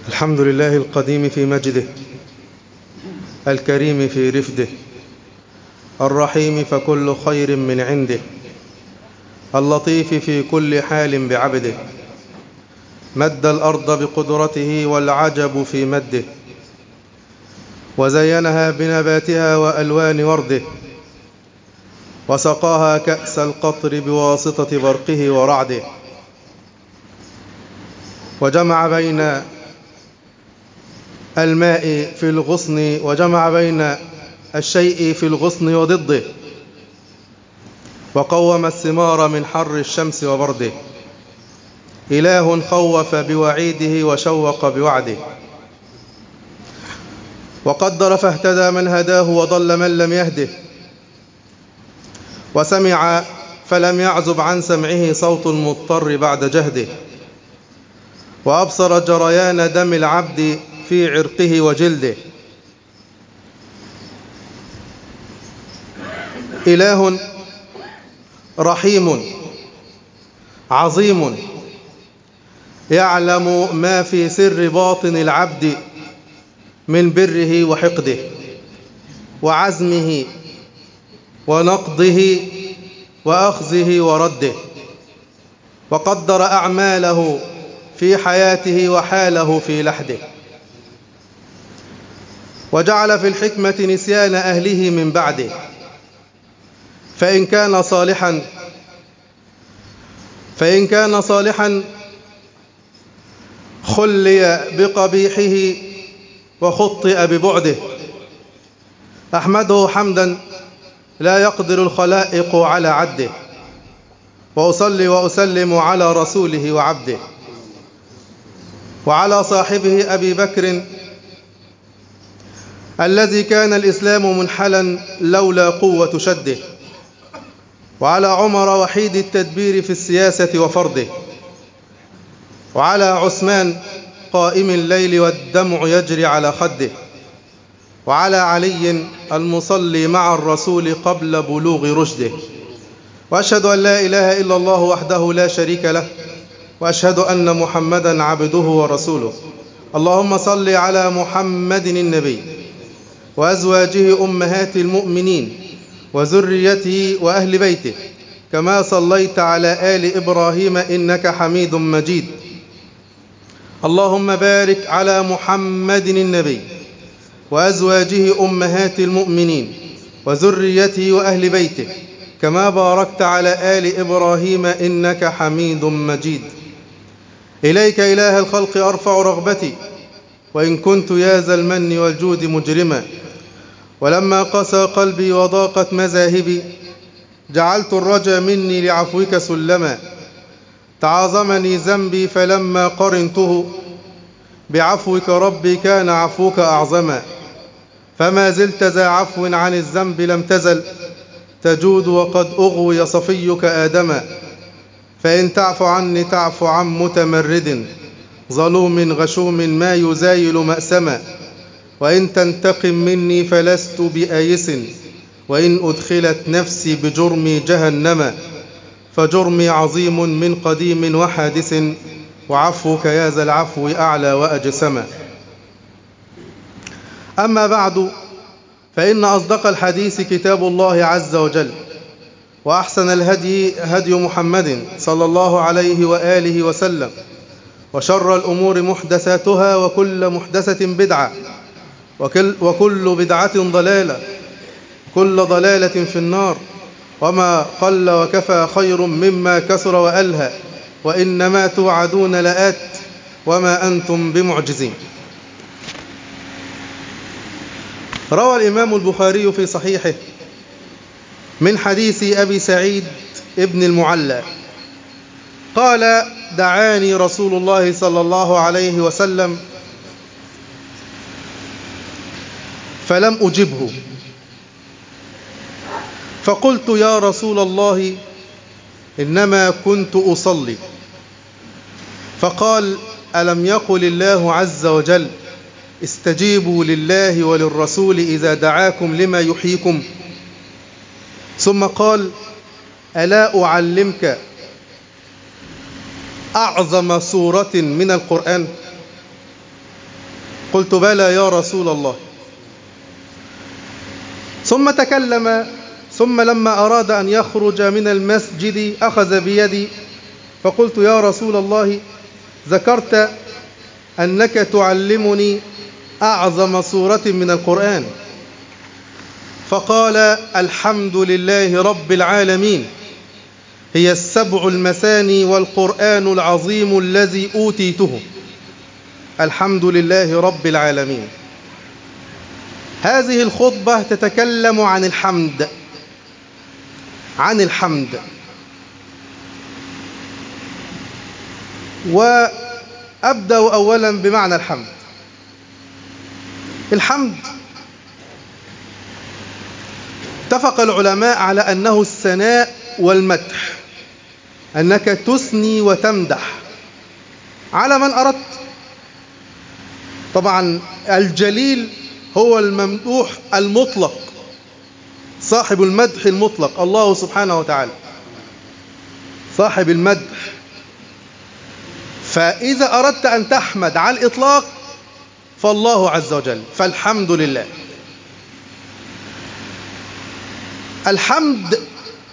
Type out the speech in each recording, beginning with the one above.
الحمد لله القديم في مجده الكريم في رفده الرحيم فكل خير من عنده اللطيف في كل حال بعبده مد الأرض بقدرته والعجب في مده وزينها بنباتها وألوان ورده وسقاها كأس القطر بواسطة برقه ورعده وجمع بين الماء في الغصن وجمع بين الشيء في الغصن وضده وقوم الثمار من حر الشمس وبرده إله خوف بوعيده وشوق بوعده وقدر فاهتدى من هداه وضل من لم يهده وسمع فلم يعزب عن سمعه صوت المضطر بعد جهده وأبصر جريان دم العبد في عرقه وجلده إله رحيم عظيم يعلم ما في سر باطن العبد من بره وحقده وعزمه ونقضه وأخذه ورده وقدر أعماله في حياته وحاله في لحده وجعل في الحكمة نسيان أهله من بعده فإن كان صالحا فإن كان صالحا خلي بقبيحه وخطئ ببعده أحمده حمدا لا يقدر الخلائق على عده وأصلي وأسلم على رسوله وعبده وعلى صاحبه أبي بكر الذي كان الإسلام منحلا لولا قوة شده وعلى عمر وحيد التدبير في السياسة وفرضه وعلى عثمان قائم الليل والدمع يجري على خده وعلى علي المصلي مع الرسول قبل بلوغ رشده وأشهد أن لا إله إلا الله وحده لا شريك له وأشهد أن محمدا عبده ورسوله اللهم صل على محمد النبي وأزواجه أمهات المؤمنين وذريته وأهل بيته كما صليت على آل إبراهيم إنك حميد مجيد اللهم بارك على محمد النبي وأزواجه أمهات المؤمنين وذريته وأهل بيته كما باركت على آل إبراهيم إنك حميد مجيد إليك إله الخلق أرفع رغبتي وإن كنت يا ذا المن والجود مجرما ولما قسى قلبي وضاقت مذاهبي جعلت الرجا مني لعفوك سلما تعاظمني ذنبي فلما قرنته بعفوك ربي كان عفوك أعظما فما زلت ذا عفو عن الذنب لم تزل تجود وقد أغوي صفيك آدما فإن تعف عني تعف عن متمرد ظلوم غشوم ما يزايل مأسما وإن تنتقم مني فلست بآيس وإن أدخلت نفسي بجرمي جهنما فجرمي عظيم من قديم وحادث وعفوك يا ذا العفو أعلى وأجسما أما بعد فإن أصدق الحديث كتاب الله عز وجل وأحسن الهدي هدي محمد صلى الله عليه وآله وسلم وشر الأمور محدثاتها وكل محدثة بدعة وكل, وكل بدعة ضلالة كل ضلالة في النار وما قل وكفى خير مما كثر وألهى وإنما توعدون لآت وما أنتم بمعجزين روى الإمام البخاري في صحيحه من حديث أبي سعيد ابن المعلى قال دعاني رسول الله صلى الله عليه وسلم فلم أجبه فقلت يا رسول الله إنما كنت أصلي فقال ألم يقل الله عز وجل استجيبوا لله وللرسول إذا دعاكم لما يحييكم ثم قال ألا أعلمك أعظم سورة من القرآن قلت بلى يا رسول الله ثم تكلم ثم لما أراد أن يخرج من المسجد أخذ بيدي فقلت يا رسول الله ذكرت أنك تعلمني أعظم سورة من القرآن فقال الحمد لله رب العالمين هي السبع المثاني والقرآن العظيم الذي أوتيته الحمد لله رب العالمين هذه الخطبة تتكلم عن الحمد عن الحمد وأبدأ أولا بمعنى الحمد الحمد اتفق العلماء على أنه الثناء والمدح أنك تثني وتمدح على من أردت طبعا الجليل هو الممدوح المطلق صاحب المدح المطلق الله سبحانه وتعالى صاحب المدح فإذا أردت أن تحمد على الإطلاق فالله عز وجل فالحمد لله الحمد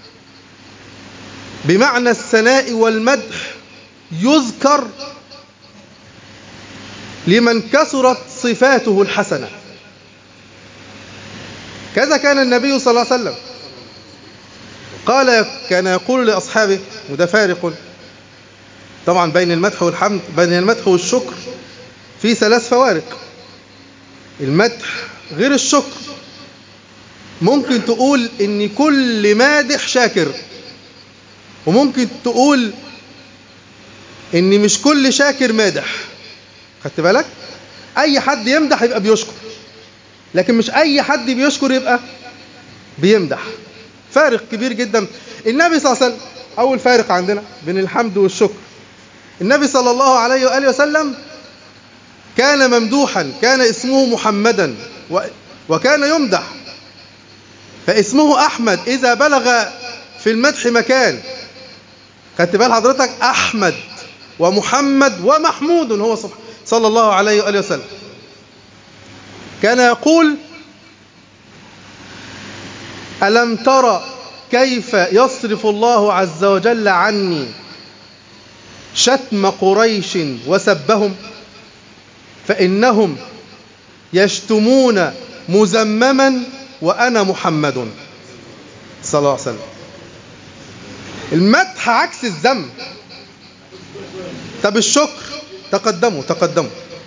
بمعنى الثناء والمدح يذكر لمن كثرت صفاته الحسنة كذا كان النبي صلى الله عليه وسلم قال كان يقول لأصحابه وده فارق طبعا بين المدح والحمد بين المدح والشكر في ثلاث فوارق المدح غير الشكر ممكن تقول ان كل مادح شاكر وممكن تقول ان مش كل شاكر مادح خدت بالك اي حد يمدح يبقى بيشكر لكن مش اي حد بيشكر يبقى بيمدح فارق كبير جدا النبي صلى الله عليه وسلم اول فارق عندنا بين الحمد والشكر النبي صلى الله عليه واله وسلم كان ممدوحا كان اسمه محمدا وكان يمدح فاسمه احمد اذا بلغ في المدح مكان خدت بال حضرتك احمد ومحمد ومحمود هو صلى الله عليه واله وسلم كان يقول ألم ترى كيف يصرف الله عز وجل عني شتم قريش وسبهم فإنهم يشتمون مزمما وأنا محمد صلى الله عليه وسلم المدح عكس الذم طب الشكر تقدموا تقدموا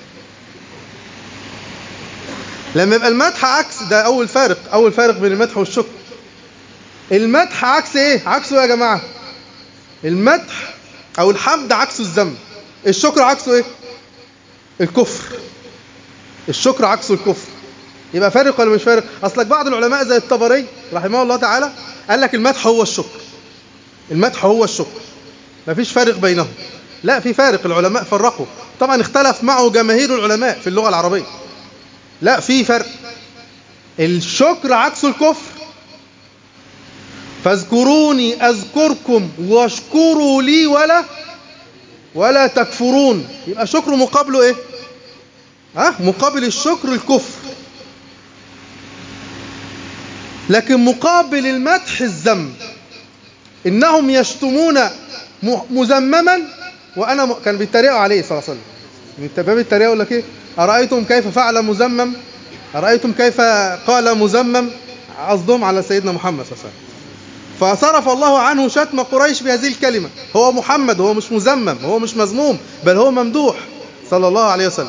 لما يبقى المدح عكس ده أول فارق أول فارق بين المدح والشكر المدح عكس إيه؟ عكسه يا جماعة المدح أو الحمد عكسه الذم الشكر عكسه إيه؟ الكفر الشكر عكسه الكفر يبقى فارق ولا مش فارق أصلك بعض العلماء زي الطبري رحمه الله تعالى قال لك المدح هو الشكر المدح هو الشكر مفيش فارق بينهم لا في فارق العلماء فرقوا طبعا اختلف معه جماهير العلماء في اللغة العربية لا في فرق الشكر عكس الكفر فاذكروني اذكركم واشكروا لي ولا ولا تكفرون يبقى شكر مقابله ايه ها مقابل الشكر الكفر لكن مقابل المدح الذم انهم يشتمون مذمما وانا م... كان بيتريقوا عليه صلى الله عليه وسلم من باب التريقه يقول لك ايه ارايتم كيف فعل مذمم ارايتم كيف قال مذمم قصدهم على سيدنا محمد صلى الله عليه وسلم فصرف الله عنه شتم قريش بهذه الكلمة هو محمد هو مش مذمم هو مش مذموم بل هو ممدوح صلى الله عليه وسلم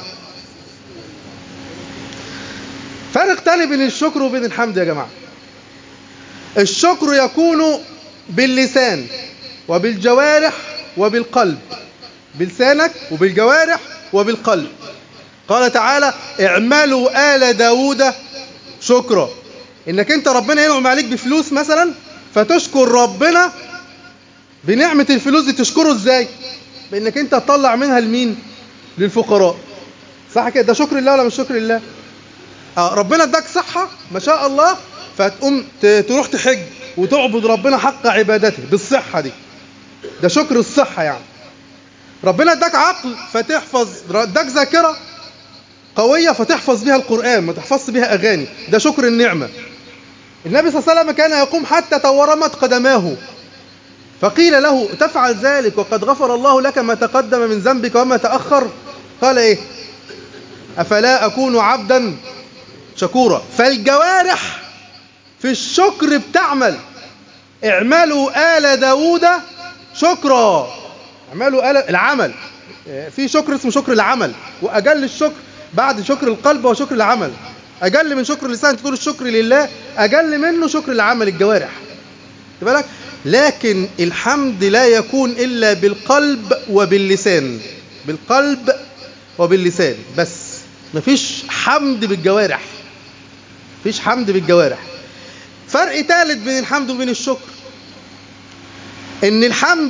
فرق تاني بين الشكر وبين الحمد يا جماعة الشكر يكون باللسان وبالجوارح وبالقلب بلسانك وبالجوارح وبالقلب قال تعالى اعملوا آل داود شكرا انك انت ربنا ينعم عليك بفلوس مثلا فتشكر ربنا بنعمة الفلوس دي تشكره ازاي بانك انت تطلع منها لمين للفقراء صح كده ده شكر الله ولا مش شكر الله آه ربنا اداك صحة ما شاء الله فتقوم تروح تحج وتعبد ربنا حق عبادته بالصحة دي ده شكر الصحة يعني ربنا اداك عقل فتحفظ اداك ذاكرة قوية فتحفظ بها القرآن ما تحفظش بها أغاني ده شكر النعمة النبي صلى الله عليه وسلم كان يقوم حتى تورمت قدماه فقيل له تفعل ذلك وقد غفر الله لك ما تقدم من ذنبك وما تأخر قال إيه أفلا أكون عبدا شكورا فالجوارح في الشكر بتعمل اعملوا آل داود شكرا اعملوا آل العمل في شكر اسمه شكر العمل وأجل الشكر بعد شكر القلب وشكر العمل أجل من شكر اللسان تقول الشكر لله أجل منه شكر العمل الجوارح بالك لكن الحمد لا يكون إلا بالقلب وباللسان بالقلب وباللسان بس مفيش حمد بالجوارح مفيش حمد بالجوارح فرق ثالث بين الحمد وبين الشكر ان الحمد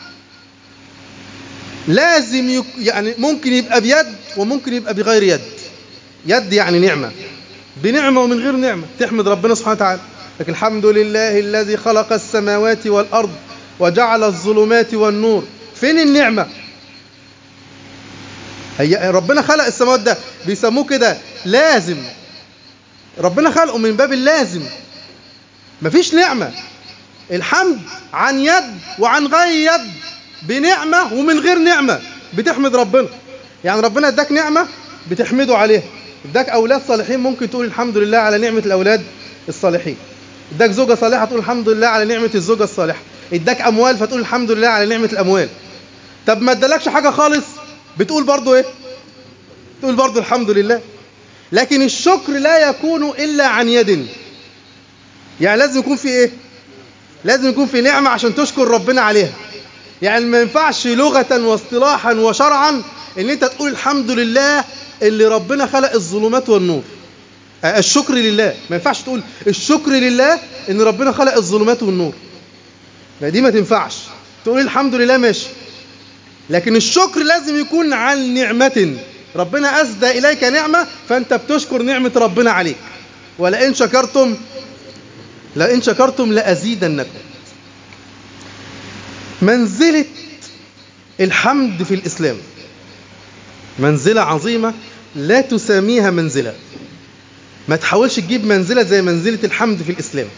لازم يك... يعني ممكن يبقى بيد وممكن يبقى بغير يد يد يعني نعمة بنعمة ومن غير نعمة تحمد ربنا سبحانه وتعالى لكن الحمد لله الذي خلق السماوات والأرض وجعل الظلمات والنور فين النعمة هي ربنا خلق السماوات ده بيسموه كده لازم ربنا خلقه من باب اللازم مفيش نعمة الحمد عن يد وعن غير يد بنعمة ومن غير نعمة بتحمد ربنا يعني ربنا اداك نعمة بتحمده عليها اداك أولاد صالحين ممكن تقول الحمد لله على نعمة الأولاد الصالحين اداك زوجة صالحة تقول الحمد لله على نعمة الزوجة الصالحة اداك أموال فتقول الحمد لله على نعمة الأموال طب ما ادالكش حاجة خالص بتقول برضو ايه تقول برضو الحمد لله لكن الشكر لا يكون إلا عن يد يعني لازم يكون في ايه لازم يكون في نعمة عشان تشكر ربنا عليها يعني ما ينفعش لغة واصطلاحا وشرعا ان انت تقول الحمد لله اللي ربنا خلق الظلمات والنور الشكر لله ما ينفعش تقول الشكر لله ان ربنا خلق الظلمات والنور لا دي ما تنفعش تقول الحمد لله ماشي لكن الشكر لازم يكون عن نعمة ربنا أسدى إليك نعمة فأنت بتشكر نعمة ربنا عليك ولئن شكرتم لئن شكرتم لأزيدنكم منزلة الحمد في الإسلام منزلة عظيمة لا تساميها منزلة ما تحاولش تجيب منزلة زي منزلة الحمد في الإسلام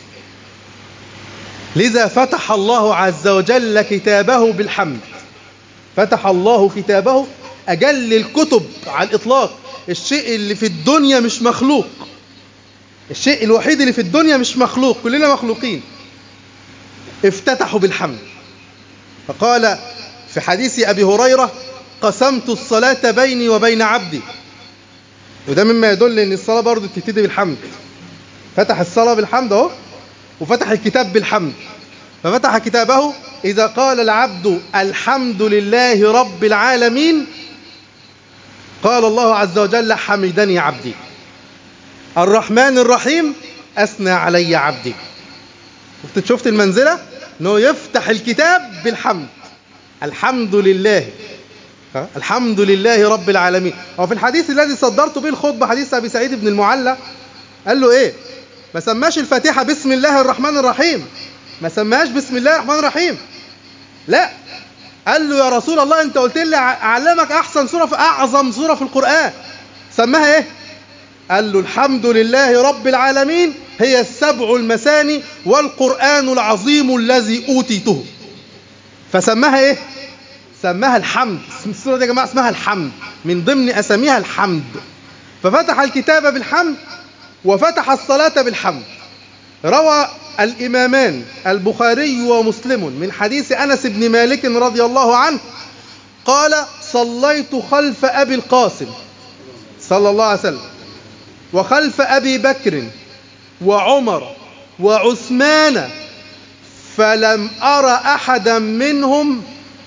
لذا فتح الله عز وجل كتابه بالحمد فتح الله كتابه أجل الكتب على الإطلاق الشيء اللي في الدنيا مش مخلوق الشيء الوحيد اللي في الدنيا مش مخلوق كلنا مخلوقين افتتحوا بالحمد فقال في حديث أبي هريرة قسمت الصلاة بيني وبين عبدي وده مما يدل ان الصلاة برضه بتبتدي بالحمد فتح الصلاة بالحمد اهو وفتح الكتاب بالحمد ففتح كتابه إذا قال العبد الحمد لله رب العالمين قال الله عز وجل حمدني عبدي الرحمن الرحيم أثنى علي عبدي شفت شفت المنزلة انه يفتح الكتاب بالحمد الحمد لله الحمد لله رب العالمين وفي الحديث الذي صدرت به الخطبة حديث أبي سعيد بن المعلى قال له إيه ما سماش الفاتحة بسم الله الرحمن الرحيم ما سماهاش بسم الله الرحمن الرحيم لا قال له يا رسول الله انت قلت لي اعلمك احسن سوره في اعظم سوره في القران سماها ايه قال له الحمد لله رب العالمين هي السبع المثاني والقران العظيم الذي اوتيته فسماها ايه سماها الحمد السوره دي يا جماعه اسمها الحمد من ضمن اساميها الحمد ففتح الكتاب بالحمد وفتح الصلاه بالحمد روى الإمامان البخاري ومسلم من حديث أنس بن مالك رضي الله عنه قال صليت خلف أبي القاسم صلى الله عليه وسلم وخلف أبي بكر وعمر وعثمان فلم أرى أحدا منهم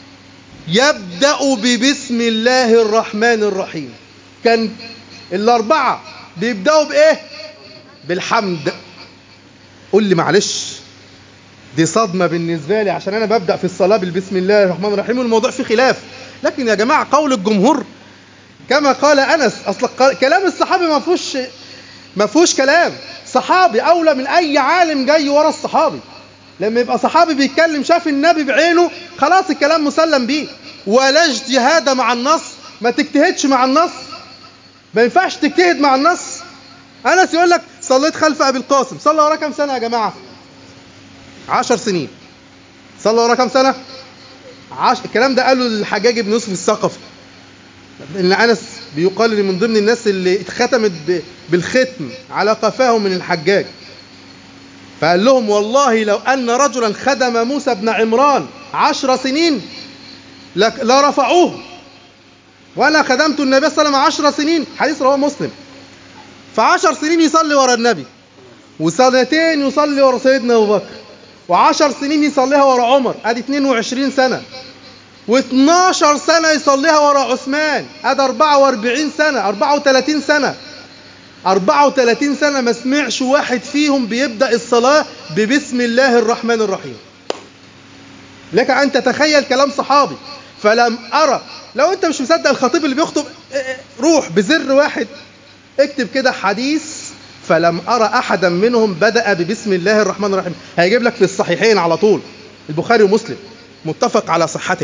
يبدأ ببسم الله الرحمن الرحيم كان الأربعة بيبدأوا بإيه بالحمد قول لي معلش دي صدمة بالنسبة لي عشان أنا ببدأ في الصلاة بالبسم الله الرحمن الرحيم والموضوع فيه خلاف لكن يا جماعة قول الجمهور كما قال أنس أصل كلام الصحابي ما فيهوش ما فيهوش كلام صحابي أولى من أي عالم جاي ورا الصحابي لما يبقى صحابي بيتكلم شاف النبي بعينه خلاص الكلام مسلم بيه ولا اجتهاد مع النص ما تجتهدش مع النص ما ينفعش تجتهد مع النص انس يقول لك صليت خلف ابي القاسم صلى وراه كام سنه يا جماعه عشر سنين صلى وراه كام سنه عش... الكلام ده قاله الحجاج بن يوسف الثقفي ان انس بيقال ان من ضمن الناس اللي اتختمت ب... بالختم على قفاه من الحجاج فقال لهم والله لو ان رجلا خدم موسى بن عمران عشر سنين لك... لرفعوه وانا خدمت النبي صلى الله عليه وسلم عشر سنين حديث رواه مسلم فعشر سنين يصلي ورا النبي وسنتين يصلي ورا سيدنا ابو بكر وعشر سنين يصليها ورا عمر ادي 22 سنه و12 سنه يصليها ورا عثمان ادي 44 سنه 34 سنه 34 سنه ما سمعش واحد فيهم بيبدا الصلاه ببسم الله الرحمن الرحيم لك ان تتخيل كلام صحابي فلم ارى لو انت مش مصدق الخطيب اللي بيخطب روح بزر واحد اكتب كده حديث فلم أرى أحدا منهم بدأ ببسم الله الرحمن الرحيم هيجيب لك في الصحيحين على طول البخاري ومسلم متفق على صحته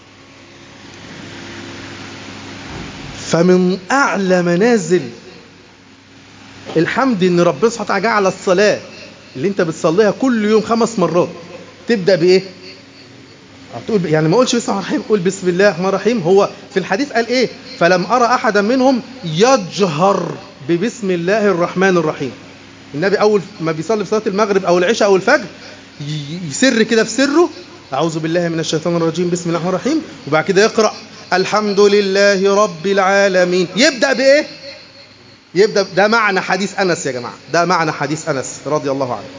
فمن أعلى منازل الحمد إن ربنا سبحانه وتعالى جعل الصلاة اللي أنت بتصليها كل يوم خمس مرات تبدأ بإيه؟ تقول يعني ما اقولش بسم الله الرحمن قول بسم الله الرحمن الرحيم هو في الحديث قال ايه فلم ارى احدا منهم يجهر ببسم الله الرحمن الرحيم النبي اول ما بيصلي في صلاه المغرب او العشاء او الفجر يسر كده في سره اعوذ بالله من الشيطان الرجيم بسم الله الرحمن الرحيم وبعد كده يقرا الحمد لله رب العالمين يبدا بايه يبدا ده معنى حديث انس يا جماعه ده معنى حديث انس رضي الله عنه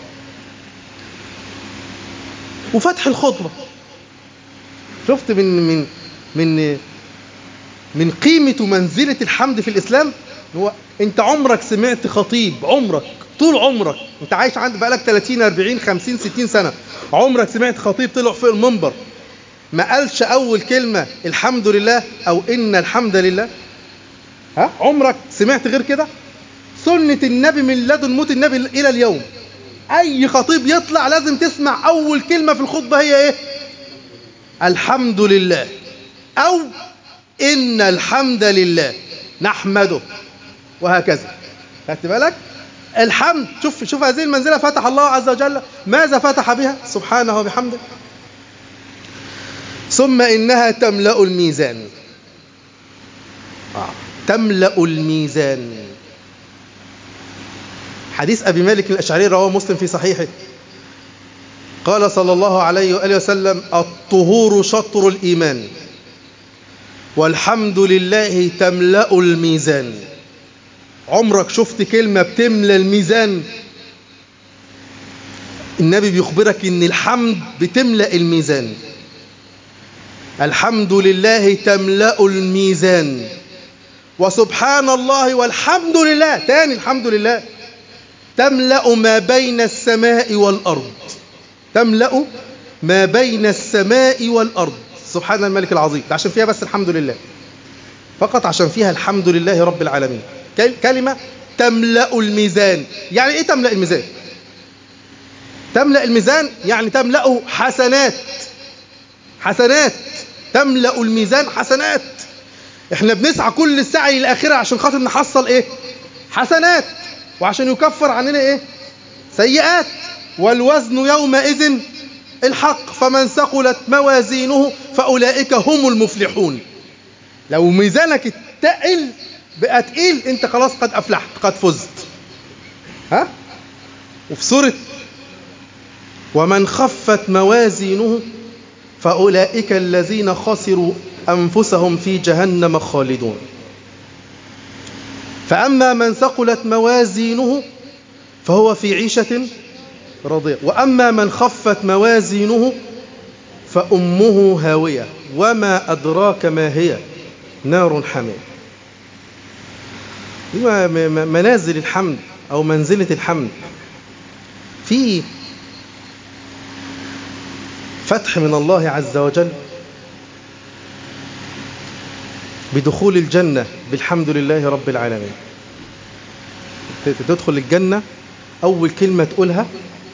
وفتح الخطبه شفت من من من من قيمة ومنزلة الحمد في الإسلام هو أنت عمرك سمعت خطيب عمرك طول عمرك أنت عايش عند بقالك 30 40 50 60 سنة عمرك سمعت خطيب طلع فوق المنبر ما قالش أول كلمة الحمد لله أو إن الحمد لله ها عمرك سمعت غير كده سنة النبي من لدن موت النبي إلى اليوم أي خطيب يطلع لازم تسمع أول كلمة في الخطبة هي إيه الحمد لله أو إن الحمد لله نحمده وهكذا خدت بالك الحمد شوف شوف هذه المنزلة فتح الله عز وجل ماذا فتح بها سبحانه وبحمده ثم إنها تملأ الميزان آه. تملأ الميزان حديث أبي مالك الأشعري رواه مسلم في صحيحه قال صلى الله عليه وآله وسلم الطهور شطر الإيمان والحمد لله تملأ الميزان عمرك شفت كلمة بتملى الميزان النبي بيخبرك ان الحمد بتملأ الميزان الحمد لله تملأ الميزان وسبحان الله والحمد لله تاني الحمد لله تملأ ما بين السماء والأرض تملأ ما بين السماء والأرض سبحان الملك العظيم عشان فيها بس الحمد لله فقط عشان فيها الحمد لله رب العالمين كلمة تملأ الميزان يعني ايه تملأ الميزان تملأ الميزان يعني تملأه حسنات حسنات تملأ الميزان حسنات احنا بنسعى كل السعي للآخرة عشان خاطر نحصل ايه حسنات وعشان يكفر عننا ايه سيئات والوزن يومئذ الحق فمن ثقلت موازينه فأولئك هم المفلحون لو ميزانك اتقل بقى تقيل انت خلاص قد أفلحت قد فزت ها وفي سورة ومن خفت موازينه فأولئك الذين خسروا أنفسهم في جهنم خالدون فأما من ثقلت موازينه فهو في عيشة راضية وأما من خفت موازينه فأمه هاوية وما أدراك ما هي نار حمية منازل الحمد أو منزلة الحمد في فتح من الله عز وجل بدخول الجنة بالحمد لله رب العالمين تدخل الجنة أول كلمة تقولها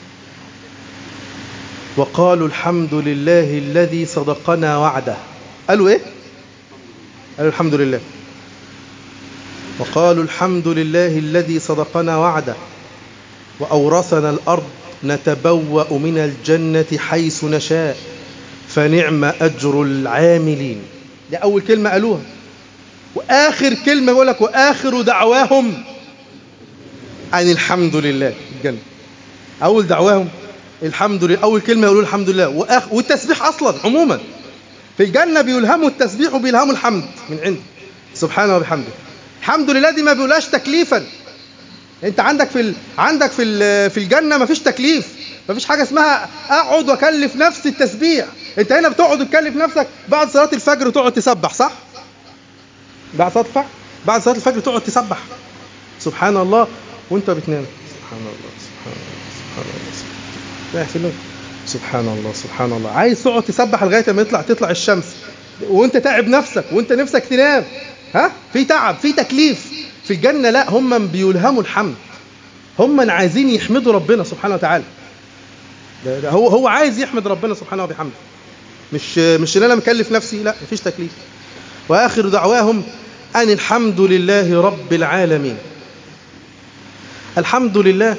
وقالوا الحمد لله الذي صدقنا وعده قالوا ايه قالوا الحمد لله وقالوا الحمد لله الذي صدقنا وعده وأورثنا الأرض نتبوأ من الجنة حيث نشاء فنعم أجر العاملين دي أول كلمة قالوها وآخر كلمة بقول لك وآخر دعواهم أن الحمد لله الجنة أول دعواهم الحمد لله أول كلمة يقولوا الحمد لله وآخر والتسبيح أصلا عموما في الجنة بيلهموا التسبيح وبيلهموا الحمد من عنده سبحانه وبحمده الحمد لله دي ما بيقولهاش تكليفا انت عندك في ال... عندك في ال... في الجنه مفيش تكليف مفيش حاجه اسمها اقعد واكلف نفسي التسبيح انت هنا بتقعد وتكلف نفسك بعد صلاه الفجر تقعد تسبح صح بعد صلاه الفجر بعد صلاه الفجر تقعد تسبح سبحان الله وانت بتنام سبحان الله سبحان الله سبحان الله سبحان الله سبحان الله سبحان الله عايز تقعد تسبح لغايه ما يطلع تطلع الشمس وانت تعب نفسك وانت نفسك تنام ها في تعب في تكليف في الجنة لا هم بيلهموا الحمد هم عايزين يحمدوا ربنا سبحانه وتعالى ده ده هو هو عايز يحمد ربنا سبحانه وبحمده مش مش ان انا مكلف نفسي لا مفيش تكليف واخر دعواهم ان الحمد لله رب العالمين الحمد لله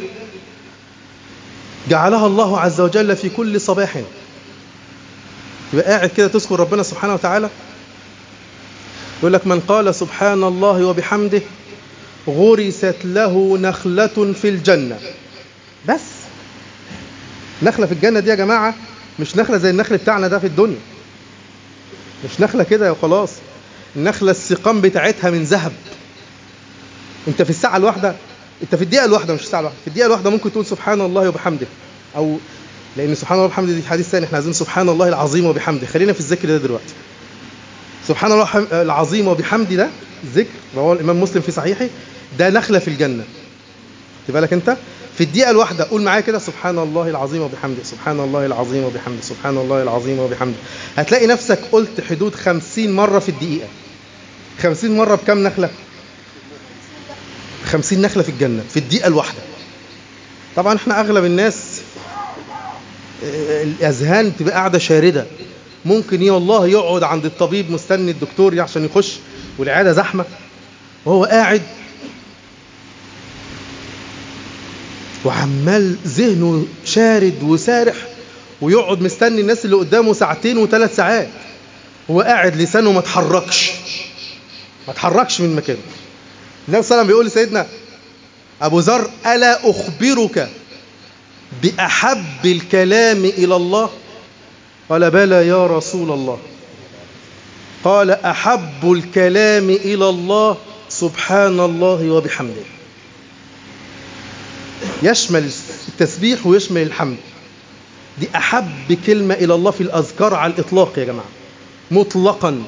جعلها الله عز وجل في كل صباح يبقى قاعد كده تذكر ربنا سبحانه وتعالى يقول لك من قال سبحان الله وبحمده غرست له نخلة في الجنة بس نخلة في الجنة دي يا جماعة مش نخلة زي النخل بتاعنا ده في الدنيا مش نخلة كده وخلاص النخلة السقام بتاعتها من ذهب انت في الساعة الواحدة انت في الدقيقة الواحدة مش في الساعة الواحدة في الدقيقة الواحدة ممكن تقول سبحان الله وبحمده او لان سبحان الله وبحمده دي حديث ثاني احنا عايزين سبحان الله العظيم وبحمده خلينا في الذكر ده دلوقتي سبحان الله العظيم وبحمده ده ذكر رواه الامام مسلم في صحيحه ده نخله في الجنه خد بالك انت في الدقيقه الواحده قول معايا كده سبحان الله العظيم وبحمده سبحان الله العظيم وبحمده سبحان الله العظيم وبحمده هتلاقي نفسك قلت حدود خمسين مرة في الدقيقة خمسين مرة بكم نخلة خمسين نخلة في الجنة في الدقيقة الواحدة طبعا احنا اغلب الناس الاذهان تبقى قاعدة شاردة ممكن ايه والله يقعد عند الطبيب مستني الدكتور عشان يخش والعيادة زحمة وهو قاعد وعمال ذهنه شارد وسارح ويقعد مستني الناس اللي قدامه ساعتين وثلاث ساعات هو قاعد لسانه ما اتحركش ما اتحركش من مكانه النبي صلى الله عليه وسلم بيقول لسيدنا ابو ذر الا اخبرك باحب الكلام الى الله قال بلى يا رسول الله قال احب الكلام الى الله سبحان الله وبحمده يشمل التسبيح ويشمل الحمد دي أحب كلمة إلى الله في الأذكار على الإطلاق يا جماعة مطلقا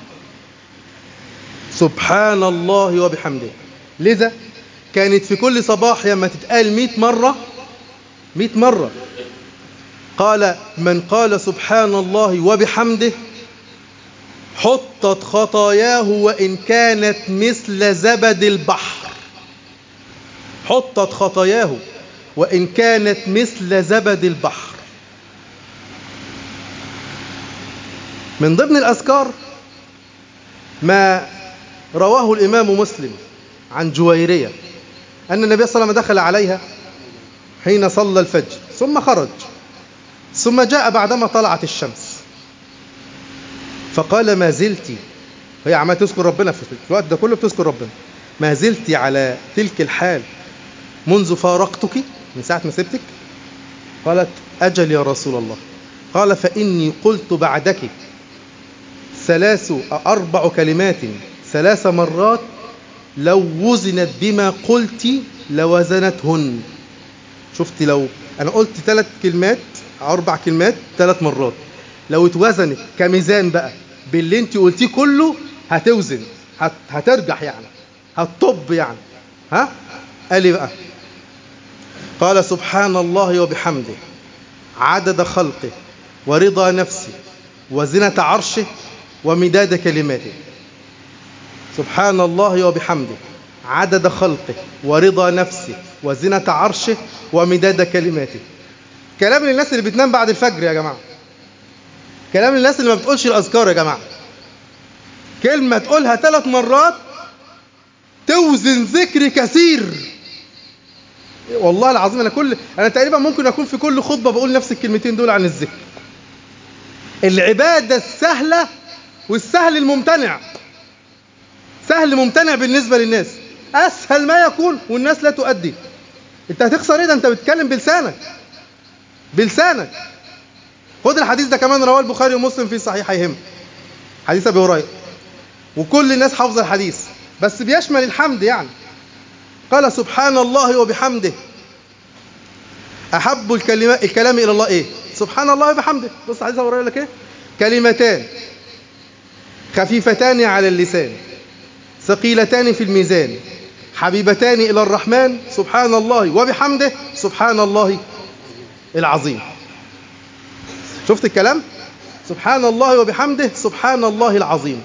سبحان الله وبحمده لذا كانت في كل صباح لما تتقال مئة مرة مئة مرة قال من قال سبحان الله وبحمده حطت خطاياه وإن كانت مثل زبد البحر حطت خطاياه وإن كانت مثل زبد البحر من ضمن الأذكار ما رواه الإمام مسلم عن جويرية أن النبي صلى الله عليه وسلم دخل عليها حين صلى الفجر ثم خرج ثم جاء بعدما طلعت الشمس فقال ما زلت هي عمال تذكر ربنا في الوقت ده كله بتذكر ربنا ما زلت على تلك الحال منذ فارقتك من ساعة ما سبتك قالت أجل يا رسول الله قال فإني قلت بعدك ثلاث أربع كلمات ثلاث مرات لو وزنت بما قلت لوزنتهن شفت لو أنا قلت ثلاث كلمات أربع كلمات ثلاث مرات لو اتوزنت كميزان بقى باللي انت قلتيه كله هتوزن هت هترجح يعني هتطب يعني ها قال لي بقى قال سبحان الله وبحمده عدد خلقه ورضا نفسه وزنة عرشه ومداد كلماته سبحان الله وبحمده عدد خلقه ورضا نفسه وزنة عرشه ومداد كلماته كلام للناس اللي بتنام بعد الفجر يا جماعة كلام للناس اللي ما بتقولش الأذكار يا جماعة كلمة تقولها ثلاث مرات توزن ذكر كثير والله العظيم انا كل انا تقريبا ممكن اكون في كل خطبه بقول نفس الكلمتين دول عن الذكر العباده السهله والسهل الممتنع سهل ممتنع بالنسبه للناس اسهل ما يكون والناس لا تؤدي انت هتخسر ايه ده انت بتتكلم بلسانك بلسانك خد الحديث ده كمان رواه البخاري ومسلم في صحيحيهم حديث ابي هريره وكل الناس حافظه الحديث بس بيشمل الحمد يعني قال سبحان الله وبحمده احب الكلمات الكلام الى الله ايه سبحان الله وبحمده بص حديث ابو هريره لك ايه كلمتان خفيفتان على اللسان ثقيلتان في الميزان حبيبتان الى الرحمن سبحان الله وبحمده سبحان الله العظيم شفت الكلام سبحان الله وبحمده سبحان الله العظيم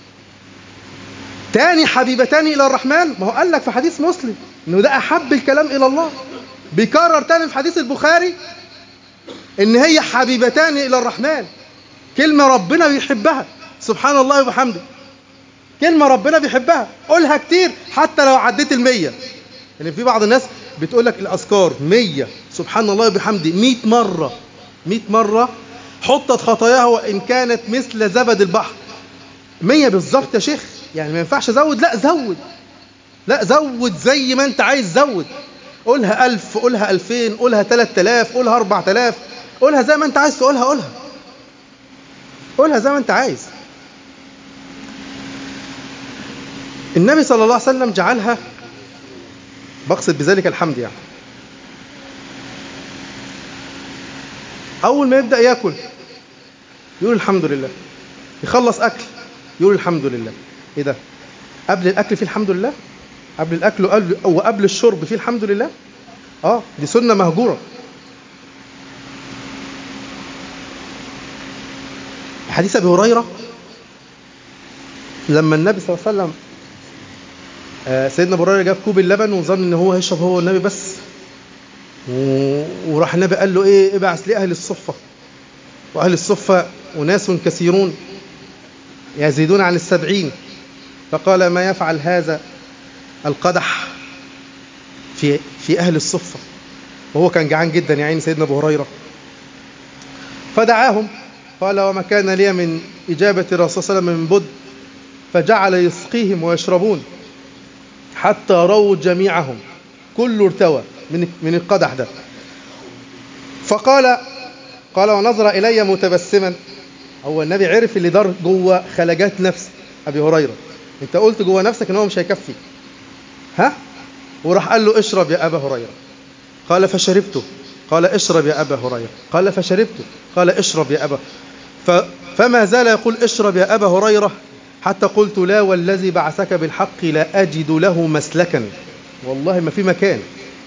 تاني حبيبتان الى الرحمن ما هو قال لك في حديث مسلم انه ده احب الكلام الى الله بيكرر تاني في حديث البخاري ان هي حبيبتان الى الرحمن كلمه ربنا بيحبها سبحان الله وبحمده كلمه ربنا بيحبها قولها كتير حتى لو عديت المية يعني في بعض الناس بتقول لك الاذكار مية سبحان الله وبحمده 100 مره 100 مره حطت خطاياها وان كانت مثل زبد البحر 100 بالظبط يا شيخ يعني ما ينفعش ازود لا زود لا زود زي ما انت عايز زود قولها ألف قولها ألفين قولها تلات آلاف قولها أربعة آلاف قولها زي ما انت عايز تقولها قولها قولها زي ما انت عايز النبي صلى الله عليه وسلم جعلها بقصد بذلك الحمد يعني أول ما يبدأ ياكل يقول الحمد لله يخلص أكل يقول الحمد لله ايه ده قبل الاكل في الحمد لله قبل الاكل وقبل, وقبل الشرب في الحمد لله اه دي سنه مهجوره حديث ابي هريره لما النبي صلى الله عليه وسلم آه سيدنا ابو هريره جاب كوب اللبن وظن ان هو هيشرب هو والنبي بس وراح النبي قال له ايه ابعث لاهل الصفه واهل الصفه اناس كثيرون يزيدون عن السبعين فقال ما يفعل هذا القدح في في أهل الصفة وهو كان جعان جدا يا عيني سيدنا أبو هريرة فدعاهم قال وما كان لي من إجابة الرسول صلى الله عليه وسلم من بد فجعل يسقيهم ويشربون حتى رووا جميعهم كله ارتوى من من القدح ده فقال قال ونظر إلي متبسما هو النبي عرف اللي دار جوه خلجات نفس أبي هريرة انت قلت جوه نفسك ان هو مش هيكفي ها وراح قال له اشرب يا ابا هريره قال فشربته قال اشرب يا ابا هريره قال فشربته قال اشرب يا ابا ف... فما زال يقول اشرب يا ابا هريره حتى قلت لا والذي بعثك بالحق لا اجد له مسلكا والله ما في مكان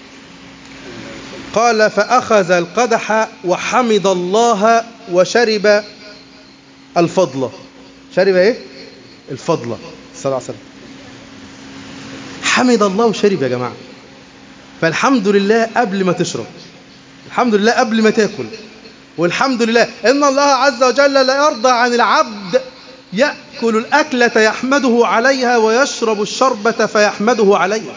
قال فاخذ القدح وحمد الله وشرب الفضل شرب ايه الفضل صلى الله عليه وسلم حمد الله وشرب يا جماعة فالحمد لله قبل ما تشرب الحمد لله قبل ما تاكل والحمد لله إن الله عز وجل لا يرضى عن العبد يأكل الأكلة يحمده عليها ويشرب الشربة فيحمده عليها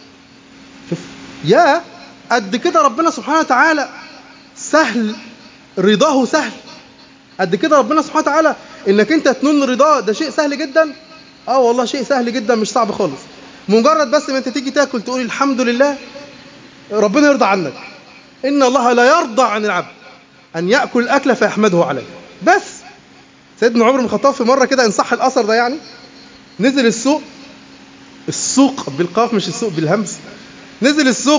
يا قد كده ربنا سبحانه وتعالى سهل رضاه سهل قد كده ربنا سبحانه وتعالى انك انت تنون رضاه ده شيء سهل جدا اه والله شيء سهل جدا مش صعب خالص مجرد بس ما انت تيجي تاكل تقول الحمد لله ربنا يرضى عنك ان الله لا يرضى عن العبد ان ياكل الاكله فيحمده عليه بس سيدنا عمر بن الخطاب في مره كده ان صح الاثر ده يعني نزل السوق السوق بالقاف مش السوق بالهمز نزل السوق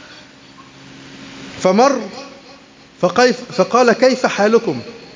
فمر فكيف فقال كيف حالكم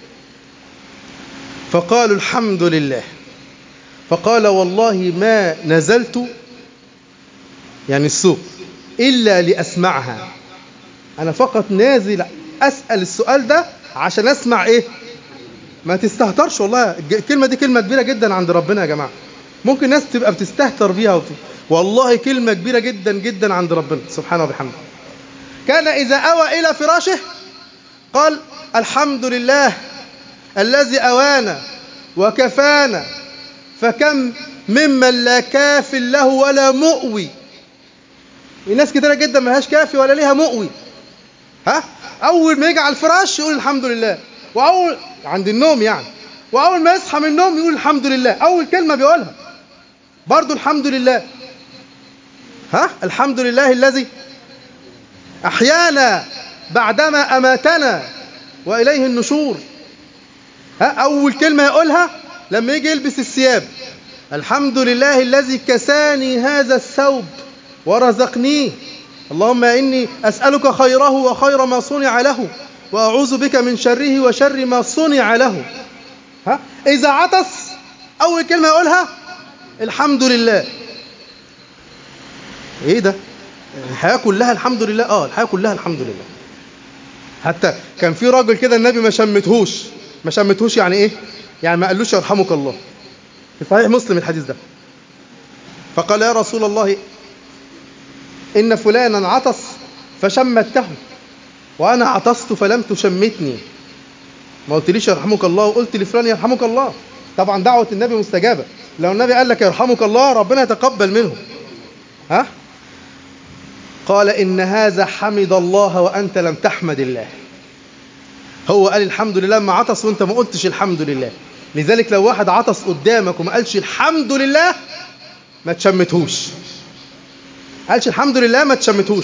فقالوا الحمد لله فقال والله ما نزلت يعني السوق إلا لأسمعها أنا فقط نازل أسأل السؤال ده عشان أسمع إيه ما تستهترش والله الكلمة دي كلمة كبيرة جدا عند ربنا يا جماعة ممكن ناس تبقى بتستهتر بيها وت... والله كلمة كبيرة جدا جدا عند ربنا سبحانه وبحمده كان إذا أوى إلى فراشه قال الحمد لله الذي أوانا وكفانا فكم ممن لا كاف له ولا مؤوي الناس كتيرة جدا ملهاش كافي ولا ليها مؤوي ها أول ما يجي على الفراش يقول الحمد لله وأول عند النوم يعني وأول ما يصحى من النوم يقول الحمد لله أول كلمة بيقولها برضو الحمد لله ها الحمد لله الذي أحيانا بعدما أماتنا وإليه النشور ها أول كلمة يقولها لما يجي يلبس الثياب الحمد لله الذي كساني هذا الثوب ورزقنيه اللهم إني أسألك خيره وخير ما صنع له وأعوذ بك من شره وشر ما صنع له ها إذا عطس أول كلمة يقولها الحمد لله إيه ده الحياة كلها الحمد لله آه الحياة كلها الحمد لله حتى كان في راجل كده النبي ما شمتهوش ما شمتهوش يعني إيه يعني ما قالوش يرحمك الله في صحيح مسلم الحديث ده فقال يا رسول الله إن فلانا عطس فشمته وأنا عطست فلم تشمتني ما قلتليش يرحمك الله وقلت لفلان يرحمك الله طبعا دعوة النبي مستجابة لو النبي قال لك يرحمك الله ربنا يتقبل منه ها قال إن هذا حمد الله وأنت لم تحمد الله هو قال الحمد لله ما عطس وانت ما قلتش الحمد لله لذلك لو واحد عطس قدامك وما قالش الحمد لله ما تشمتهوش قالش الحمد لله ما تشمتهوش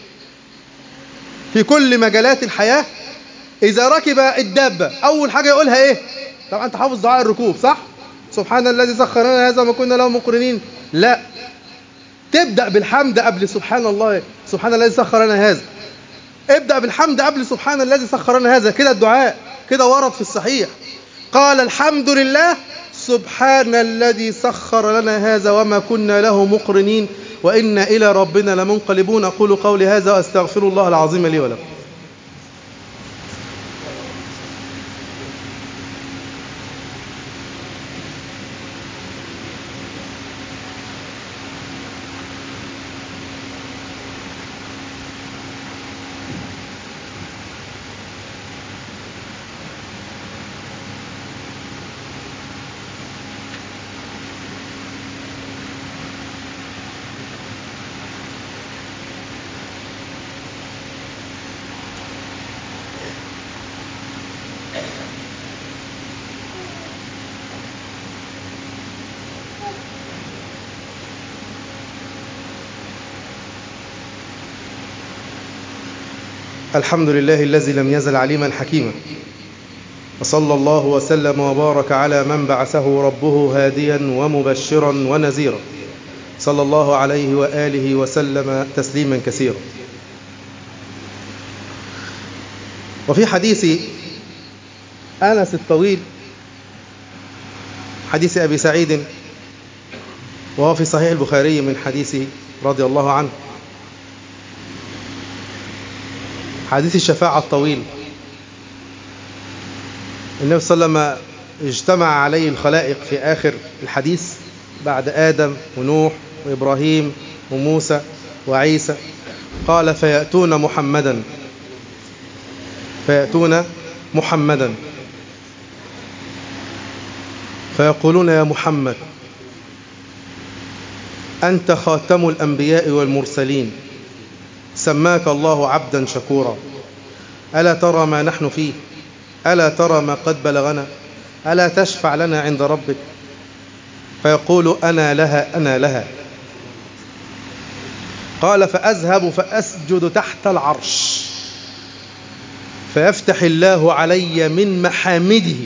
في كل مجالات الحياة إذا ركب الدابة أول حاجة يقولها إيه طبعا أنت حافظ دعاء الركوب صح سبحان الذي سخرنا هذا ما كنا له مقرنين لا تبدأ بالحمد قبل سبحان الله سبحان الذي سخرنا هذا ابدأ بالحمد قبل سبحان الذي سخرنا هذا كده الدعاء كده ورد في الصحيح قال الحمد لله سبحان الذي سخر لنا هذا وما كنا له مقرنين وإن إلى ربنا لمنقلبون أقول قولي هذا وأستغفر الله العظيم لي ولكم الحمد لله الذي لم يزل عليما حكيما وصلى الله وسلم وبارك على من بعثه ربه هاديا ومبشرا ونذيرا صلى الله عليه وآله وسلم تسليما كثيرا وفي حديث أنس الطويل حديث أبي سعيد وهو في صحيح البخاري من حديث رضي الله عنه حديث الشفاعة الطويل النبي صلى الله عليه وسلم اجتمع عليه الخلائق في آخر الحديث بعد آدم ونوح وإبراهيم وموسى وعيسى قال فيأتون محمدا فيأتون محمدا فيقولون يا محمد أنت خاتم الأنبياء والمرسلين سماك الله عبدا شكورا ألا ترى ما نحن فيه ألا ترى ما قد بلغنا ألا تشفع لنا عند ربك فيقول أنا لها أنا لها قال فأذهب فأسجد تحت العرش فيفتح الله علي من محامده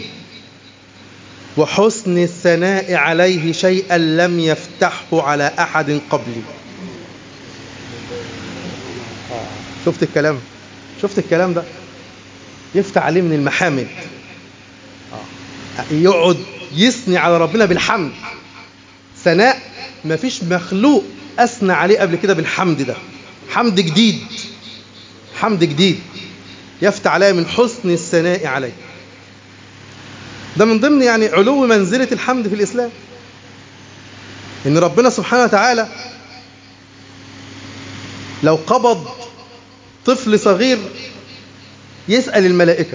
وحسن الثناء عليه شيئا لم يفتحه على أحد قبلي شفت الكلام شفت الكلام ده يفتح عليه من المحامد يقعد يثني على ربنا بالحمد ثناء مفيش مخلوق أثنى عليه قبل كده بالحمد ده حمد جديد حمد جديد يفتح عليه من حسن الثناء عليه ده من ضمن يعني علو منزلة الحمد في الإسلام إن ربنا سبحانه وتعالى لو قبض طفل صغير يسأل الملائكة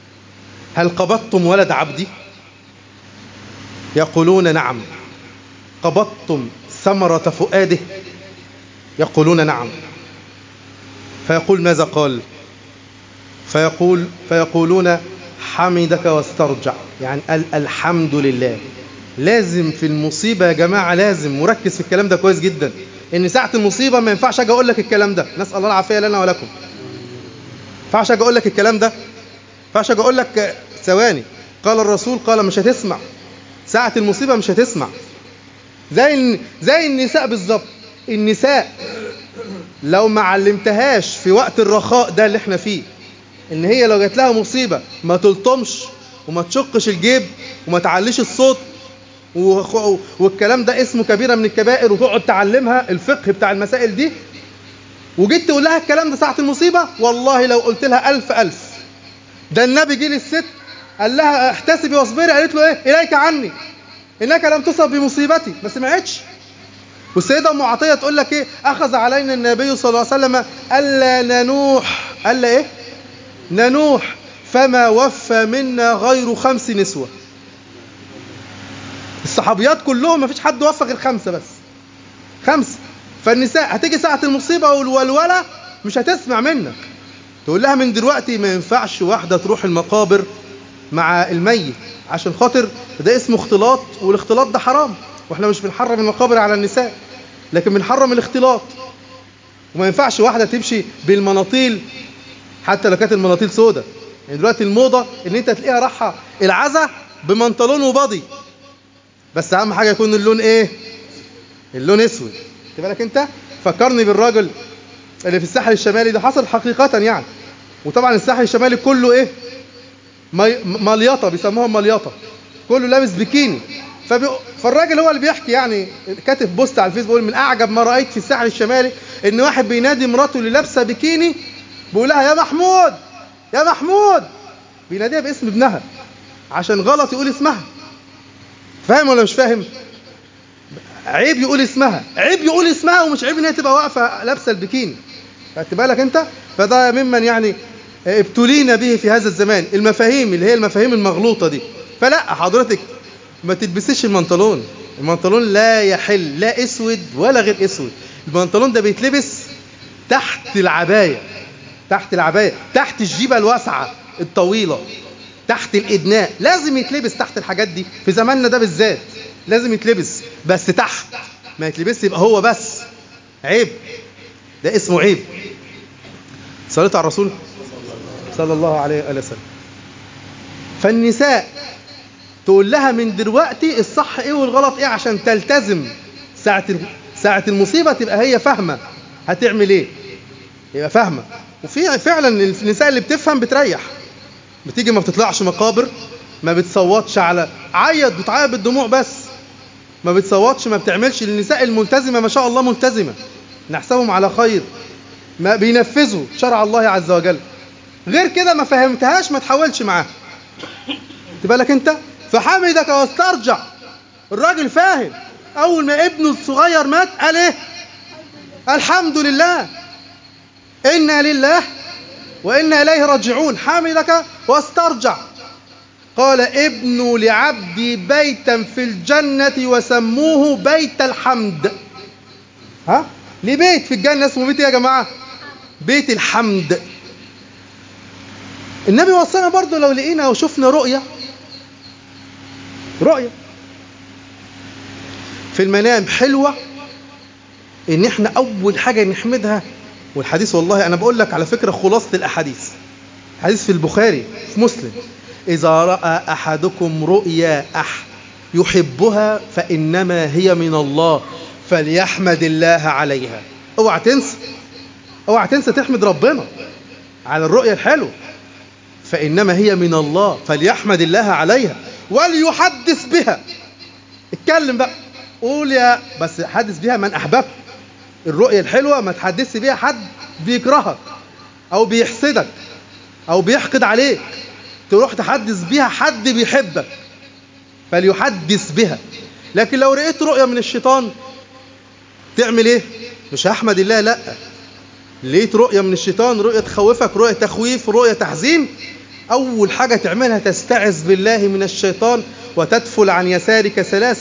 هل قبضتم ولد عبدي يقولون نعم قبضتم ثمرة فؤاده يقولون نعم فيقول ماذا قال فيقول فيقولون حمدك واسترجع يعني قال الحمد لله لازم في المصيبة يا جماعة لازم مركز في الكلام ده كويس جدا ان ساعة المصيبة ما ينفعش اجي اقول لك الكلام ده نسأل الله العافية لنا ولكم ما ينفعش اجي اقول لك الكلام ده ما ينفعش اجي اقول لك ثواني قال الرسول قال مش هتسمع ساعة المصيبة مش هتسمع زي زي النساء بالظبط النساء لو ما علمتهاش في وقت الرخاء ده اللي احنا فيه ان هي لو جات لها مصيبة ما تلطمش وما تشقش الجيب وما تعليش الصوت والكلام ده اسمه كبيرة من الكبائر وتقعد تعلمها الفقه بتاع المسائل دي وجيت تقول لها الكلام ده ساعة المصيبة والله لو قلت لها ألف ألف ده النبي جه للست قال لها احتسبي واصبري قالت له ايه إليك عني إنك لم تصب بمصيبتي ما سمعتش والسيدة أم عطية تقول لك ايه أخذ علينا النبي صلى الله عليه وسلم ألا ننوح ألا ايه ننوح فما وفى منا غير خمس نسوة الصحابيات كلهم ما فيش حد وفى غير خمسة بس خمسة فالنساء هتيجي ساعة المصيبة والولولة مش هتسمع منك تقول لها من دلوقتي ما ينفعش واحدة تروح المقابر مع الميت عشان خاطر ده اسمه اختلاط والاختلاط ده حرام واحنا مش بنحرم المقابر على النساء لكن بنحرم الاختلاط وما ينفعش واحدة تمشي بالمناطيل حتى لو كانت المناطيل سودة يعني دلوقتي الموضة ان انت تلاقيها راحة العزا بمنطلون وبضي بس اهم حاجة يكون اللون ايه اللون اسود بالك انت فكرني بالراجل اللي في الساحل الشمالي ده حصل حقيقة يعني وطبعا الساحل الشمالي كله ايه مي... مليطة بيسموها مليطة كله لابس بيكيني فبي... فالراجل هو اللي بيحكي يعني كاتب بوست على الفيسبوك من اعجب ما رايت في الساحل الشمالي ان واحد بينادي مراته اللي لابسه بيكيني بيقول لها يا محمود يا محمود بيناديها باسم ابنها عشان غلط يقول اسمها فاهم ولا مش فاهم عيب يقول اسمها عيب يقول اسمها ومش عيب ان هي تبقى واقفه لابسه البكيني خدت بالك انت فده ممن يعني ابتلينا به في هذا الزمان المفاهيم اللي هي المفاهيم المغلوطه دي فلا حضرتك ما تلبسيش المنطلون المنطلون لا يحل لا اسود ولا غير اسود المنطلون ده بيتلبس تحت العبايه تحت العبايه تحت الجيبه الواسعه الطويله تحت الادناء لازم يتلبس تحت الحاجات دي في زماننا ده بالذات لازم يتلبس بس تحت ما يتلبس يبقى هو بس عيب ده اسمه عيب صليت على الرسول صلى الله عليه وسلم فالنساء تقول لها من دلوقتي الصح ايه والغلط ايه عشان تلتزم ساعة ساعة المصيبة تبقى هي فاهمة هتعمل ايه يبقى فاهمة وفي فعلا النساء اللي بتفهم بتريح بتيجي ما بتطلعش مقابر ما بتصوتش على عيط بتعيط بالدموع بس ما بتصوتش ما بتعملش النساء الملتزمة ما شاء الله ملتزمة نحسبهم على خير ما بينفذوا شرع الله عز وجل غير كده ما فهمتهاش ما تحاولش معاها تبالك انت فحمدك واسترجع الراجل فاهم اول ما ابنه الصغير مات قال ايه الحمد لله انا لله وانا اليه راجعون حمدك واسترجع قال ابنوا لعبدي بيتا في الجنة وسموه بيت الحمد ها ليه بيت في الجنة اسمه بيت يا جماعة بيت الحمد النبي وصانا برضو لو لقينا وشفنا رؤية رؤية في المنام حلوة ان احنا اول حاجة نحمدها والحديث والله انا بقول لك على فكرة خلاصة الاحاديث حديث في البخاري في مسلم إذا رأى أحدكم رؤيا أح يحبها فإنما هي من الله فليحمد الله عليها اوعى تنسى اوعى تنسى تحمد ربنا على الرؤيا الحلوة فإنما هي من الله فليحمد الله عليها وليحدث بها اتكلم بقى قول يا بس حدث بها من أحببت الرؤيا الحلوة ما تحدثش بيها حد بيكرهك أو بيحسدك أو بيحقد عليك تروح تحدث بيها حد بيحبك فليحدث بها لكن لو رأيت رؤية من الشيطان تعمل ايه مش هحمد الله لا لقيت رؤية من الشيطان رؤية تخوفك رؤية تخويف رؤية تحزين أول حاجة تعملها تستعذ بالله من الشيطان وتدفل عن يسارك ثلاثا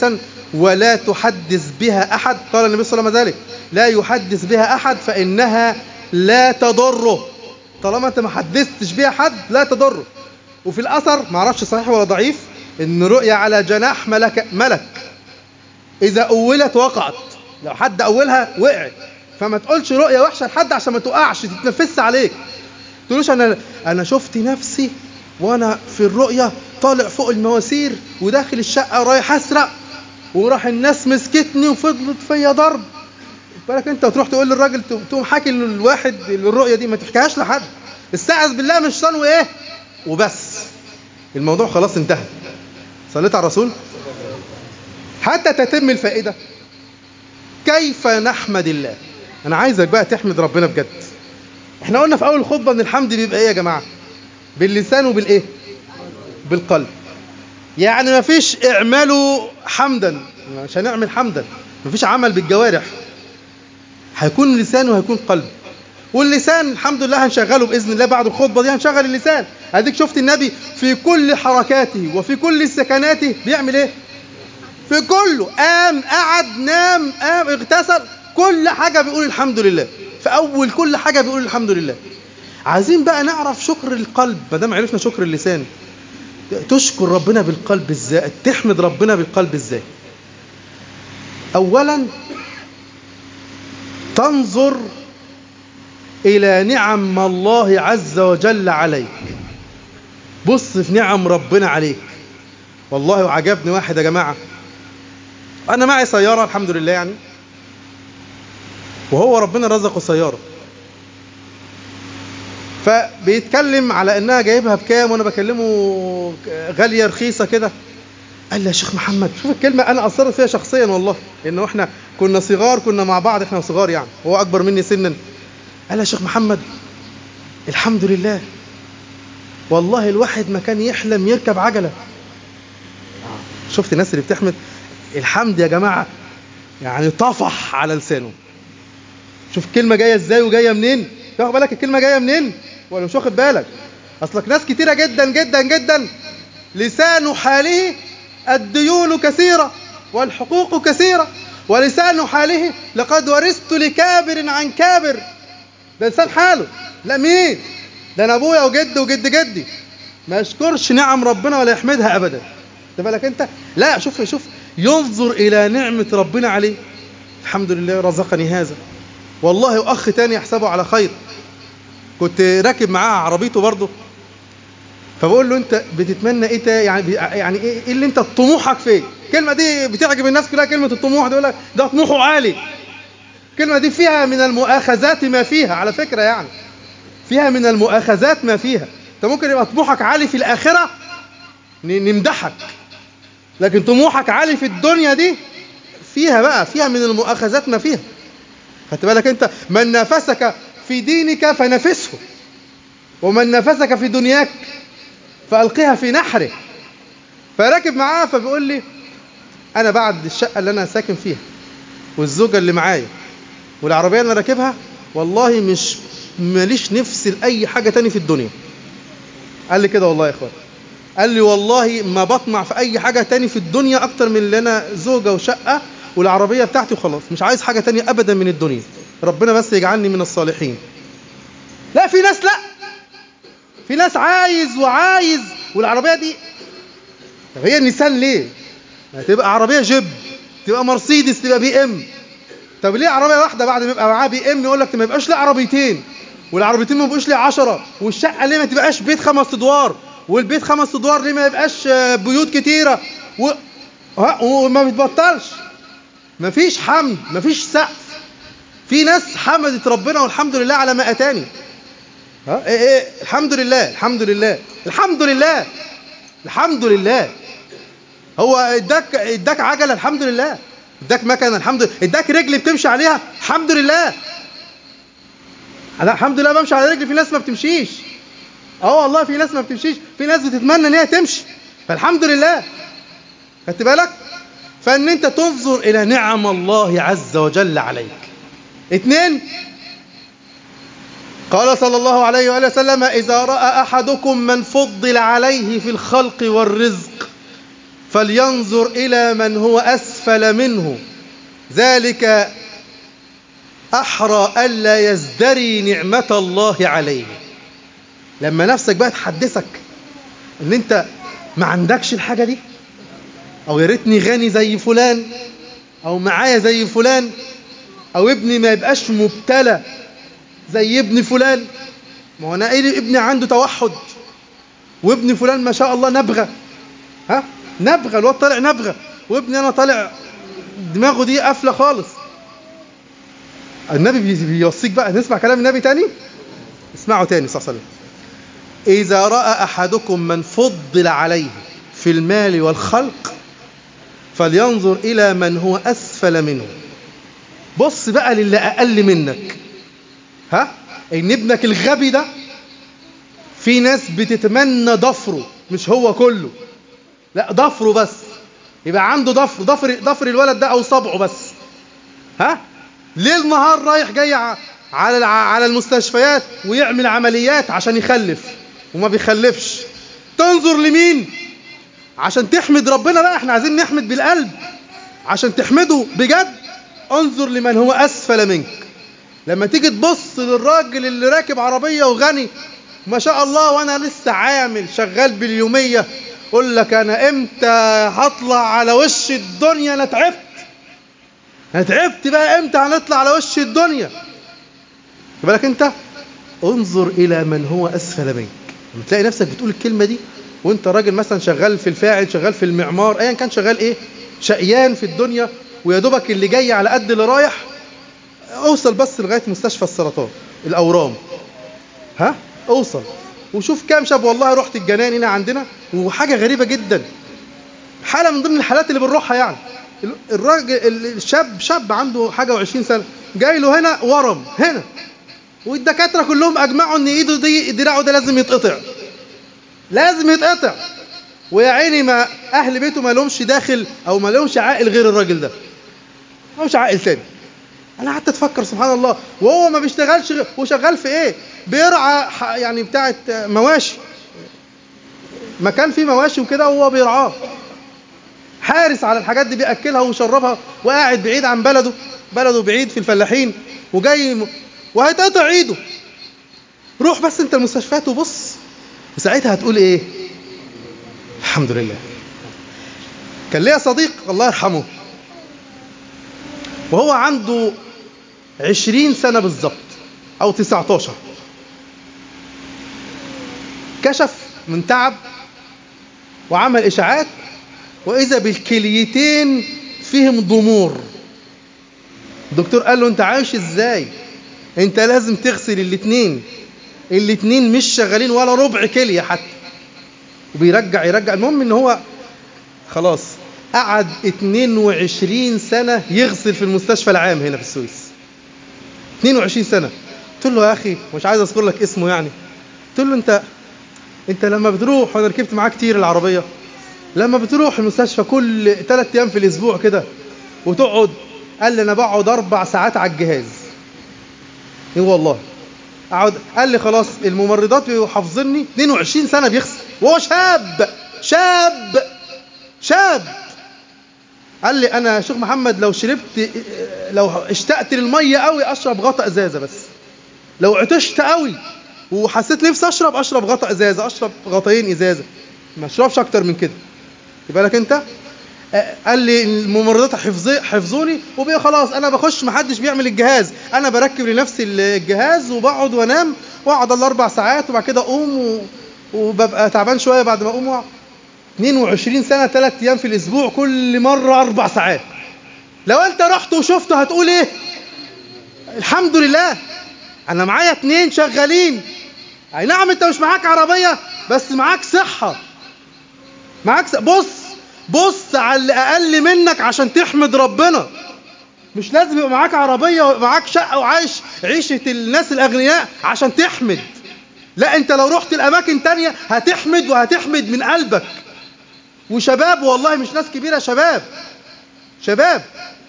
ولا تحدث بها أحد قال النبي صلى الله عليه وسلم ذلك لا يحدث بها أحد فإنها لا تضره طالما أنت ما حدثتش بها حد لا تضره وفي الأثر ما اعرفش صحيح ولا ضعيف إن رؤيا على جناح ملك ملك إذا أولت وقعت لو حد أولها وقعت فما تقولش رؤيا وحشة لحد عشان ما تقعش تتنفس عليك تقولوش أنا أنا شفت نفسي وأنا في الرؤيا طالع فوق المواسير وداخل الشقة رايح أسرق وراح الناس مسكتني وفضلت فيا ضرب بالك انت وتروح تقول للراجل تقوم حاكي للواحد الرؤيه دي ما تحكيهاش لحد استعذ بالله من الشيطان وايه وبس الموضوع خلاص انتهى صليت على الرسول حتى تتم الفائده كيف نحمد الله انا عايزك بقى تحمد ربنا بجد احنا قلنا في اول الخطبه ان الحمد بيبقى ايه يا جماعه باللسان وبالايه بالقلب يعني ما فيش اعملوا حمدا مش هنعمل حمدا ما فيش عمل بالجوارح هيكون لسان وهيكون قلب واللسان الحمد لله هنشغله باذن الله بعد الخطبه دي هنشغل اللسان اديك شفت النبي في كل حركاته وفي كل سكناته بيعمل ايه في كله قام قعد نام قام اغتسل كل حاجه بيقول الحمد لله في اول كل حاجه بيقول الحمد لله عايزين بقى نعرف شكر القلب ما دام عرفنا شكر اللسان تشكر ربنا بالقلب ازاي تحمد ربنا بالقلب ازاي اولا تنظر الى نعم الله عز وجل عليك بص في نعم ربنا عليك والله وعجبني واحد يا جماعه انا معي سياره الحمد لله يعني وهو ربنا رزقه سياره فبيتكلم على انها جايبها بكام وانا بكلمه غاليه رخيصه كده قال لي يا شيخ محمد شوف الكلمه انا اثرت فيها شخصيا والله انه احنا كنا صغار كنا مع بعض احنا صغار يعني هو اكبر مني سنا قال يا شيخ محمد الحمد لله والله الواحد ما كان يحلم يركب عجله شفت الناس اللي بتحمد الحمد يا جماعه يعني طفح على لسانه شوف الكلمه جايه ازاي وجايه منين تاخد بالك الكلمه جايه منين ولا مش واخد بالك اصلك ناس كتيره جدا جدا جدا لسان حاله الديون كثيره والحقوق كثيره ولسان حاله لقد ورثت لكابر عن كابر ده لسان حاله لا مين ده انا ابويا وجدي وجد جدي ما يشكرش نعم ربنا ولا يحمدها ابدا خد بالك انت لا شوف شوف ينظر الى نعمه ربنا عليه الحمد لله رزقني هذا والله واخ تاني يحسبه على خير كنت راكب معاه عربيته برضه فبقول له انت بتتمنى ايه يعني يعني ايه اللي انت طموحك فيه الكلمه دي بتعجب الناس كلها كلمه الطموح دي يقول لك ده طموحه عالي الكلمه دي فيها من المؤاخذات ما فيها على فكره يعني فيها من المؤاخذات ما فيها انت ممكن يبقى طموحك عالي في الاخره نمدحك لكن طموحك عالي في الدنيا دي فيها بقى فيها من المؤاخذات ما فيها خدت بالك انت من نافسك في دينك فنفسه ومن نافسك في دنياك فألقيها في نحره فراكب معاه فبيقول لي أنا بعد الشقة اللي أنا ساكن فيها والزوجة اللي معايا والعربية اللي أنا راكبها والله مش ماليش نفس لأي حاجة تاني في الدنيا قال لي كده والله يا إخوان قال لي والله ما بطمع في أي حاجة تاني في الدنيا أكتر من اللي أنا زوجة وشقة والعربية بتاعتي وخلاص مش عايز حاجة تانية أبدا من الدنيا ربنا بس يجعلني من الصالحين لا في ناس لا في ناس عايز وعايز والعربية دي طب هي النيسان ليه تبقى عربية جيب تبقى مرسيدس تبقى بي ام طب ليه عربية واحدة بعد ما يبقى معاه بي ام يقول لك ما يبقاش ليه عربيتين والعربيتين ما يبقوش ليه 10 والشقة ليه ما تبقاش بيت خمس ادوار والبيت خمس ادوار ليه ما يبقاش بيوت كتيرة و... وما بتبطلش مفيش حمد مفيش سقف في ناس حمدت ربنا والحمد لله على ما اتاني ها ايه ايه الحمد لله الحمد لله الحمد لله الحمد لله هو اداك اداك عجله الحمد لله اداك مكنه الحمد لله اداك رجل بتمشي عليها الحمد لله انا الحمد لله بمشي على رجلي في ناس ما بتمشيش اه والله في ناس ما بتمشيش في ناس بتتمنى ان هي تمشي فالحمد لله خدت بالك فان انت تنظر الى نعم الله عز وجل عليك اثنين قال صلى الله عليه وآله وسلم إذا رأى أحدكم من فضل عليه في الخلق والرزق فلينظر إلى من هو أسفل أسفل منه ذلك أحرى ألا يزدري نعمة الله عليه لما نفسك بقى تحدثك ان انت ما عندكش الحاجة دي او يا ريتني غني زي فلان او معايا زي فلان او ابني ما يبقاش مبتلى زي ابن فلان ما هو انا إيه ابني عنده توحد وابن فلان ما شاء الله نبغى ها نبغى الواد طالع نبغى وابني انا طالع دماغه دي قافله خالص النبي بيوصيك بقى نسمع كلام النبي تاني اسمعوا تاني صلى الله عليه وسلم إذا رأى أحدكم من فضل عليه في المال والخلق فلينظر إلى من هو أسفل منه بص بقى للي أقل منك ها إن ابنك الغبي ده في ناس بتتمنى ضفره مش هو كله لا ضفره بس يبقى عنده ضفر ضفر ضفر الولد ده أو صبعه بس ها ليل نهار رايح جاي على على المستشفيات ويعمل عمليات عشان يخلف وما بيخلفش تنظر لمين عشان تحمد ربنا بقى احنا عايزين نحمد بالقلب عشان تحمده بجد انظر لمن هو اسفل منك لما تيجي تبص للراجل اللي راكب عربية وغني ما شاء الله وانا لسه عامل شغال باليومية قول لك انا امتى هطلع على وش الدنيا انا تعبت انا تعبت بقى امتى هنطلع على وش الدنيا بالك انت انظر الى من هو اسفل منك لما تلاقي نفسك بتقول الكلمة دي وانت راجل مثلا شغال في الفاعل شغال في المعمار ايا كان شغال ايه شقيان في الدنيا ويا دوبك اللي جاي على قد اللي رايح اوصل بس لغايه مستشفى السرطان الاورام ها اوصل وشوف كام شاب والله رحت الجنان هنا عندنا وحاجه غريبه جدا حاله من ضمن الحالات اللي بنروحها يعني الراجل الشاب شاب عنده حاجه و20 سنه جاي له هنا ورم هنا والدكاتره كلهم اجمعوا ان ايده دي دراعه ده لازم يتقطع لازم يتقطع ويا عيني ما اهل بيته ما لهمش داخل او ما لهمش عائل غير الراجل ده ما لهمش عائل تاني انا قعدت اتفكر سبحان الله وهو ما بيشتغلش غير هو شغال في ايه بيرعى يعني بتاعه مواشي مكان فيه مواشي وكده وهو بيرعاه حارس على الحاجات دي بياكلها ويشربها وقاعد بعيد عن بلده بلده بعيد في الفلاحين وجاي وهيتقطع ايده روح بس انت المستشفيات وبص وساعتها هتقول ايه الحمد لله كان ليا صديق الله يرحمه وهو عنده عشرين سنة بالظبط أو تسعتاشر كشف من تعب وعمل إشاعات وإذا بالكليتين فيهم ضمور الدكتور قال له أنت عايش إزاي أنت لازم تغسل الاتنين الاتنين مش شغالين ولا ربع كلية حتى وبيرجع يرجع المهم ان هو خلاص قعد 22 سنة يغسل في المستشفى العام هنا في السويس 22 سنة قلت له يا أخي مش عايز أذكر لك اسمه يعني قلت له أنت أنت لما بتروح وأنا ركبت معاه كتير العربية لما بتروح المستشفى كل ثلاث أيام في الأسبوع كده وتقعد قال لي أنا بقعد أربع ساعات على الجهاز إيه والله أقعد قال لي خلاص الممرضات بيبقوا حافظيني 22 سنة بيغسل وهو شاب شاب شاب قال لي انا شيخ محمد لو شربت لو اشتقت للميه قوي اشرب غطا ازازه بس لو عطشت قوي وحسيت نفسي اشرب اشرب غطا ازازه اشرب غطاين ازازه ما اشربش اكتر من كده يبقى لك انت قال لي الممرضات حفظي حفظوني وبقى خلاص انا بخش محدش بيعمل الجهاز انا بركب لنفسي الجهاز وبقعد وانام واقعد الاربع ساعات وبعد كده اقوم و... وببقى تعبان شويه بعد ما اقوم 22 سنة ثلاث أيام في الأسبوع كل مرة أربع ساعات لو أنت رحت وشفته هتقول إيه الحمد لله أنا معايا اتنين شغالين أي نعم أنت مش معاك عربية بس معاك صحة معاك صحة. بص بص على اللي أقل منك عشان تحمد ربنا مش لازم يبقى معاك عربية ومعاك شقة وعايش عيشة الناس الأغنياء عشان تحمد لا انت لو رحت الأماكن تانية هتحمد وهتحمد من قلبك وشباب والله مش ناس كبيرة شباب شباب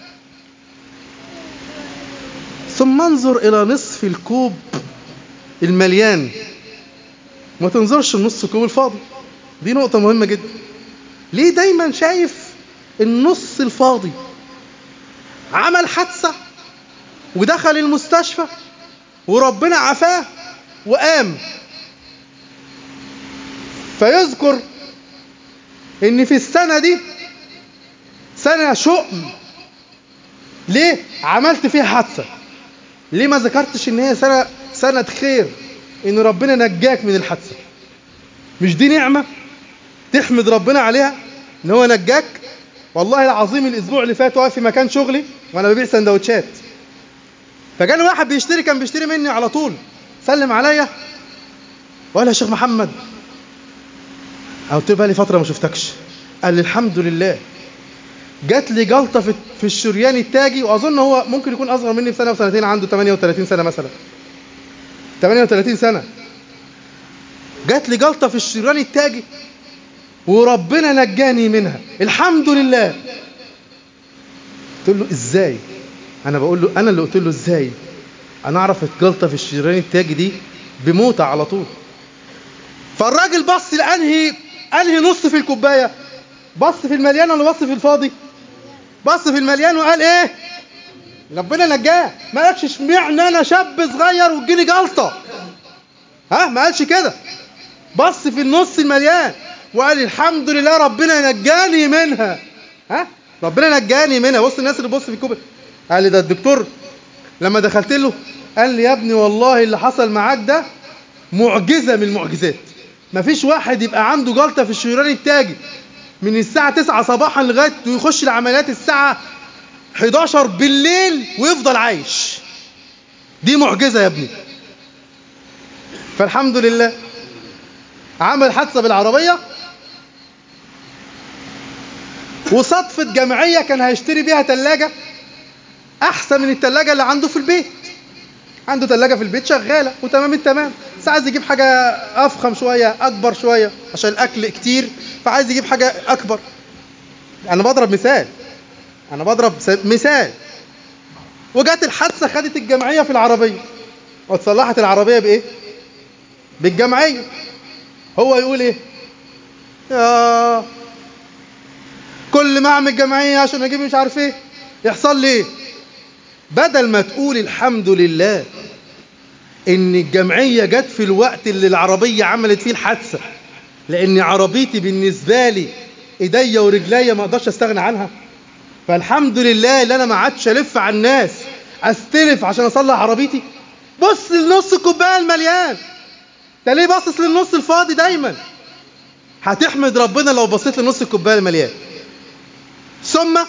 ثم انظر إلى نصف الكوب المليان ما تنظرش النص الكوب الفاضي دي نقطة مهمة جدا ليه دايما شايف النص الفاضي عمل حادثة ودخل المستشفى وربنا عافاه وقام فيذكر ان في السنة دي سنة شؤم ليه عملت فيها حادثة ليه ما ذكرتش ان هي سنة سنة خير ان ربنا نجاك من الحادثة مش دي نعمة تحمد ربنا عليها ان هو نجاك والله العظيم الاسبوع اللي فات واقف في مكان شغلي وانا ببيع سندوتشات فجاني واحد بيشتري كان بيشتري مني على طول سلم عليا وقال يا شيخ محمد قلت له بقى لي فتره ما شفتكش قال لي الحمد لله جات لي جلطه في في الشريان التاجي واظن هو ممكن يكون اصغر مني بسنه وسنتين عنده 38 سنه مثلا 38 سنه جات لي جلطه في الشريان التاجي وربنا نجاني منها الحمد لله قلت له ازاي انا بقول له انا اللي قلت له ازاي انا اعرف الجلطه في الشريان التاجي دي بموتة على طول فالراجل بص لانهي انهي نص في الكوبايه بص في المليان ولا بص في الفاضي بص في المليان وقال ايه ربنا نجاه ما قالش اشمعنى انا شاب صغير وتجيلي جلطه ها ما قالش كده بص في النص المليان وقال الحمد لله ربنا نجاني منها ها ربنا نجاني منها بص الناس اللي بص في الكوبايه قال لي ده الدكتور لما دخلت له قال لي يا ابني والله اللي حصل معاك ده معجزة من المعجزات مفيش واحد يبقى عنده جلطة في الشريان التاجي من الساعة 9 صباحا لغاية ويخش العمليات الساعة 11 بالليل ويفضل عايش دي معجزة يا ابني فالحمد لله عمل حادثة بالعربية وصدفة جمعية كان هيشتري بيها تلاجة أحسن من التلاجة اللي عنده في البيت عنده تلاجة في البيت شغالة وتمام التمام بس عايز يجيب حاجة أفخم شوية أكبر شوية عشان الأكل كتير فعايز يجيب حاجة أكبر أنا بضرب مثال أنا بضرب مثال وجات الحادثة خدت الجمعية في العربية واتصلحت العربية بإيه؟ بالجمعية هو يقول إيه؟ يا كل ما أعمل جمعية عشان أجيب مش عارف إيه يحصل لي إيه؟ بدل ما تقول الحمد لله ان الجمعية جت في الوقت اللي العربية عملت فيه الحادثة لان عربيتي بالنسبة لي ايديا ورجليا ما اقدرش استغنى عنها فالحمد لله اللي انا ما عادش الف على الناس استلف عشان اصلح عربيتي بص لنص الكوبايه المليان انت ليه باصص للنص الفاضي دايما هتحمد ربنا لو بصيت لنص الكوبايه المليان ثم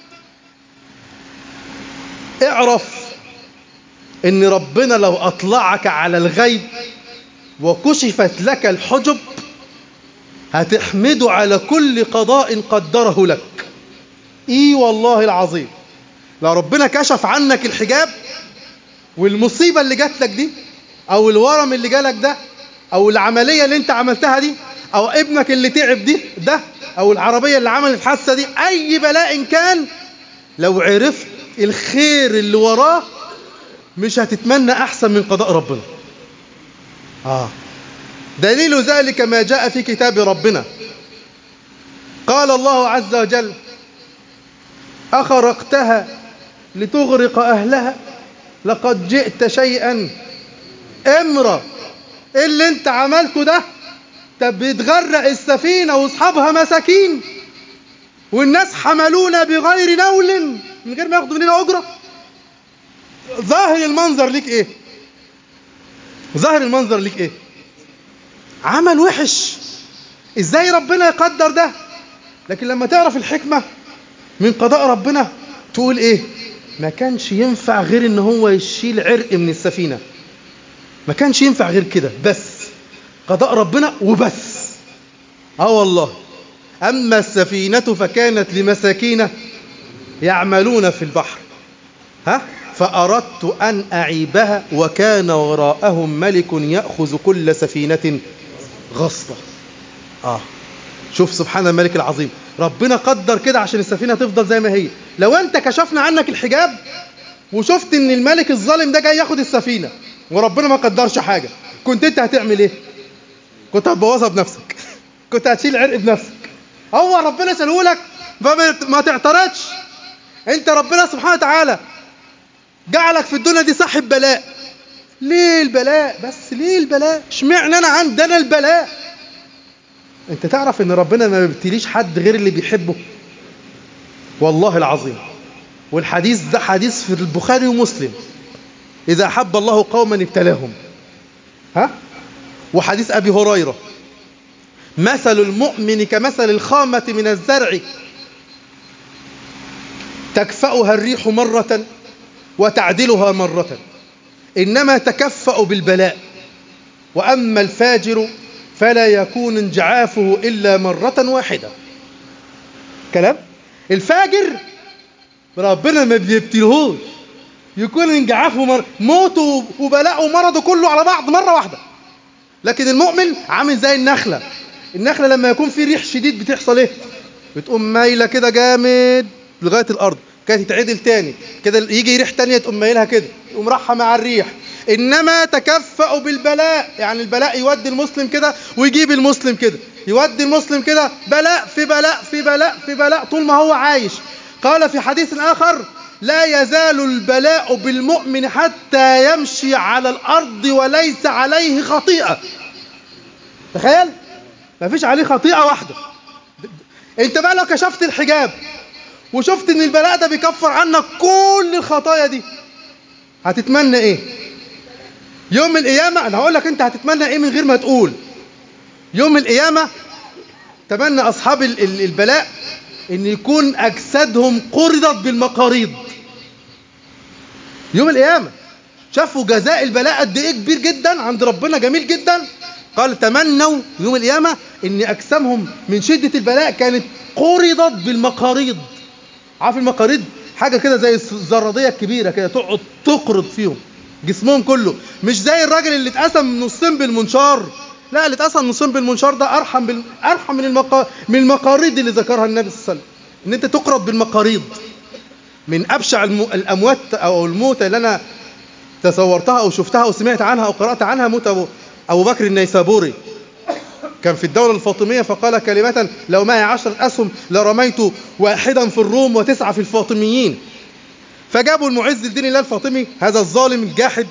اعرف ان ربنا لو اطلعك على الغيب وكشفت لك الحجب هتحمده على كل قضاء قدره لك اي والله العظيم لو ربنا كشف عنك الحجاب والمصيبة اللي جات لك دي او الورم اللي جالك ده او العملية اللي انت عملتها دي او ابنك اللي تعب دي ده او العربية اللي عملت الحادثة دي اي بلاء كان لو عرفت الخير اللي وراه مش هتتمنى احسن من قضاء ربنا اه دليل ذلك ما جاء في كتاب ربنا قال الله عز وجل أخرقتها لتغرق أهلها لقد جئت شيئا امرا ايه اللي انت عملته ده طب بتغرق السفينة واصحابها مساكين والناس حملونا بغير نول من غير ما ياخدوا مننا أجرة ظاهر المنظر ليك ايه ظاهر المنظر ليك ايه عمل وحش ازاي ربنا يقدر ده لكن لما تعرف الحكمة من قضاء ربنا تقول ايه ما كانش ينفع غير ان هو يشيل عرق من السفينة ما كانش ينفع غير كده بس قضاء ربنا وبس اه والله اما السفينة فكانت لمساكين يعملون في البحر ها فأردت أن أعيبها وكان وراءهم ملك يأخذ كل سفينة غصبة آه شوف سبحان الملك العظيم ربنا قدر كده عشان السفينة تفضل زي ما هي لو أنت كشفنا عنك الحجاب وشفت ان الملك الظالم ده جاي ياخد السفينة وربنا ما قدرش حاجة كنت انت هتعمل ايه كنت هتبوظها بنفسك كنت هتشيل عرق بنفسك هو ربنا شاله لك فما تعترضش انت ربنا سبحانه وتعالى جعلك في الدنيا دي صاحب بلاء ليه البلاء بس ليه البلاء اشمعنى انا عندنا البلاء انت تعرف ان ربنا ما بيبتليش حد غير اللي بيحبه والله العظيم والحديث ده حديث في البخاري ومسلم اذا احب الله قوما ابتلاهم ها وحديث ابي هريره مثل المؤمن كمثل الخامه من الزرع تكفأها الريح مرة وتعدلها مرة إنما تكفأ بالبلاء وأما الفاجر فلا يكون انجعافه إلا مرة واحدة كلام الفاجر ربنا ما بيبتلهوش يكون انجعافه مر... موته وبلاءه ومرضه كله على بعض مرة واحدة لكن المؤمن عامل زي النخلة النخلة لما يكون في ريح شديد بتحصل ايه بتقوم مايلة كده جامد لغاية الأرض كانت تتعدل تاني كده يجي ريح تانية تقوم مايلها كده تقوم راحة مع الريح إنما تكفأ بالبلاء يعني البلاء يودي المسلم كده ويجيب المسلم كده يودي المسلم كده بلاء في بلاء في بلاء في بلاء طول ما هو عايش قال في حديث آخر لا يزال البلاء بالمؤمن حتى يمشي على الأرض وليس عليه خطيئة تخيل ما فيش عليه خطيئة واحدة انت بقى لو كشفت الحجاب وشفت ان البلاء ده بيكفر عنك كل الخطايا دي هتتمنى ايه يوم القيامة انا هقول لك انت هتتمنى ايه من غير ما تقول يوم القيامة تمنى اصحاب البلاء ان يكون اجسادهم قرضت بالمقاريض يوم القيامة شافوا جزاء البلاء قد ايه كبير جدا عند ربنا جميل جدا قال تمنوا يوم القيامة ان اجسامهم من شدة البلاء كانت قرضت بالمقاريض عارف المقاريض حاجة كده زي الزرادية الكبيرة كده تقعد تقرض فيهم جسمهم كله مش زي الراجل اللي اتقسم نصين بالمنشار لا اللي اتقسم نصين بالمنشار ده ارحم بال... ارحم من المقا... من المقاريض اللي ذكرها النبي صلى الله عليه وسلم ان انت تقرض بالمقاريض من ابشع الم... الاموات او الموتى اللي انا تصورتها او شفتها او سمعت عنها او قرات عنها موت ابو ابو بكر النيسابوري كان في الدولة الفاطمية فقال كلمة لو معي عشرة أسهم لرميت واحدا في الروم وتسعة في الفاطميين فجابوا المعز الدين الله الفاطمي هذا الظالم الجاحد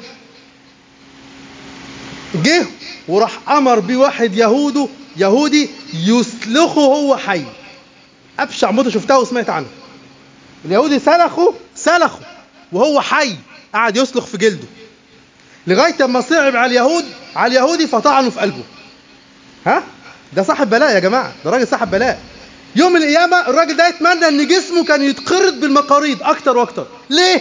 جه وراح أمر بواحد يهوده يهودي يسلخه هو حي أبشع موتة شفتها وسمعت عنها اليهودي سلخه سلخه وهو حي قعد يسلخ في جلده لغاية ما صعب على اليهود على اليهودي فطعنه في قلبه ها ده صاحب بلاء يا جماعة ده راجل صاحب بلاء يوم القيامة الراجل ده يتمنى ان جسمه كان يتقرض بالمقاريض اكتر واكتر ليه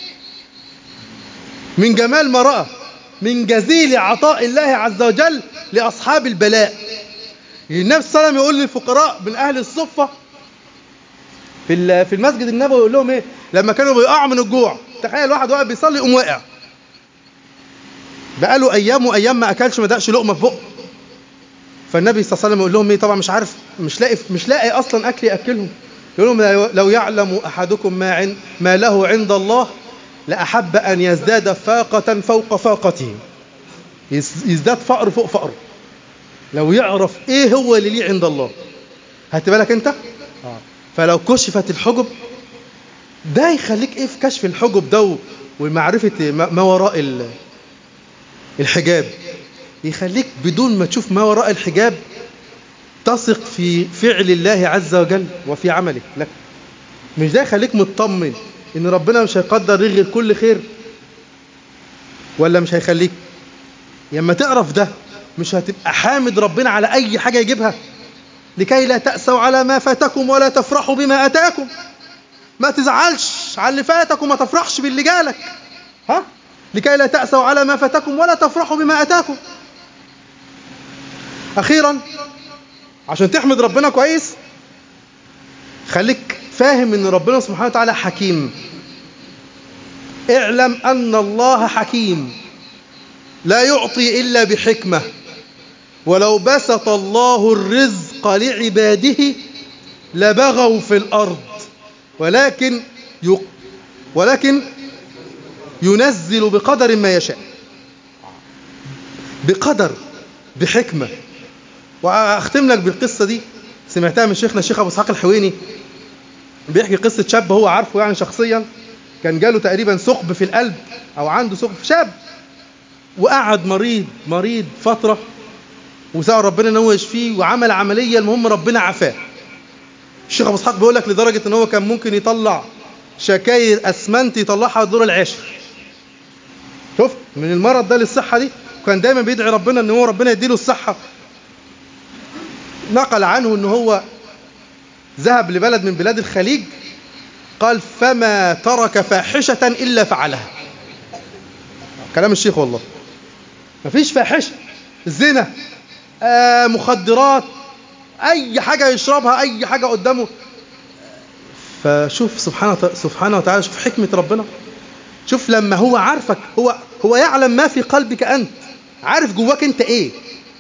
من جمال ما رأى من جزيل عطاء الله عز وجل لأصحاب البلاء النبي صلى الله عليه وسلم يقول للفقراء من أهل الصفة في في المسجد النبوي يقول لهم ايه لما كانوا بيقعوا من الجوع تخيل واحد واقف بيصلي يقوم واقع بقاله ايام وايام ما اكلش ما دقش لقمه في بقه فالنبي صلى الله عليه وسلم يقول لهم ايه طبعا مش عارف مش لاقي مش لاقي اصلا اكل ياكلهم يقول لهم لو يعلم احدكم ما عند ما له عند الله لاحب ان يزداد فاقه فوق فاقته يزداد فقر فوق فقره لو يعرف ايه هو اللي ليه عند الله هات بالك انت فلو كشفت الحجب ده يخليك ايه في كشف الحجب ده ومعرفه ما وراء الحجاب يخليك بدون ما تشوف ما وراء الحجاب تثق في فعل الله عز وجل وفي عمله لك مش ده يخليك مطمن ان ربنا مش هيقدر يغير كل خير ولا مش هيخليك لما تعرف ده مش هتبقى حامد ربنا على اي حاجة يجيبها لكي لا تأسوا على ما فاتكم ولا تفرحوا بما أتاكم ما تزعلش على اللي فاتك وما تفرحش باللي جالك ها لكي لا تأسوا على ما فاتكم ولا تفرحوا بما أتاكم أخيرا عشان تحمد ربنا كويس خليك فاهم ان ربنا سبحانه وتعالى حكيم اعلم ان الله حكيم لا يعطي الا بحكمه ولو بسط الله الرزق لعباده لبغوا في الارض ولكن يق... ولكن ينزل بقدر ما يشاء بقدر بحكمه واختم لك بالقصه دي سمعتها من شيخنا الشيخ ابو اسحاق الحويني بيحكي قصة شاب هو عارفه يعني شخصيا كان جاله تقريبا ثقب في القلب أو عنده ثقب شاب وقعد مريض مريض فترة وسأل ربنا ان هو يشفيه وعمل عملية المهم ربنا عافاه الشيخ ابو اسحاق بيقول لك لدرجة ان هو كان ممكن يطلع شكاير اسمنت يطلعها الدور العاشر شفت من المرض ده للصحة دي وكان دايما بيدعي ربنا ان هو ربنا يديله الصحة نقل عنه ان هو ذهب لبلد من بلاد الخليج قال فما ترك فاحشة إلا فعلها كلام الشيخ والله مفيش فاحشة زنا آه مخدرات أي حاجة يشربها أي حاجة قدامه فشوف سبحانه سبحانه وتعالى شوف حكمة ربنا شوف لما هو عارفك هو هو يعلم ما في قلبك أنت عارف جواك أنت إيه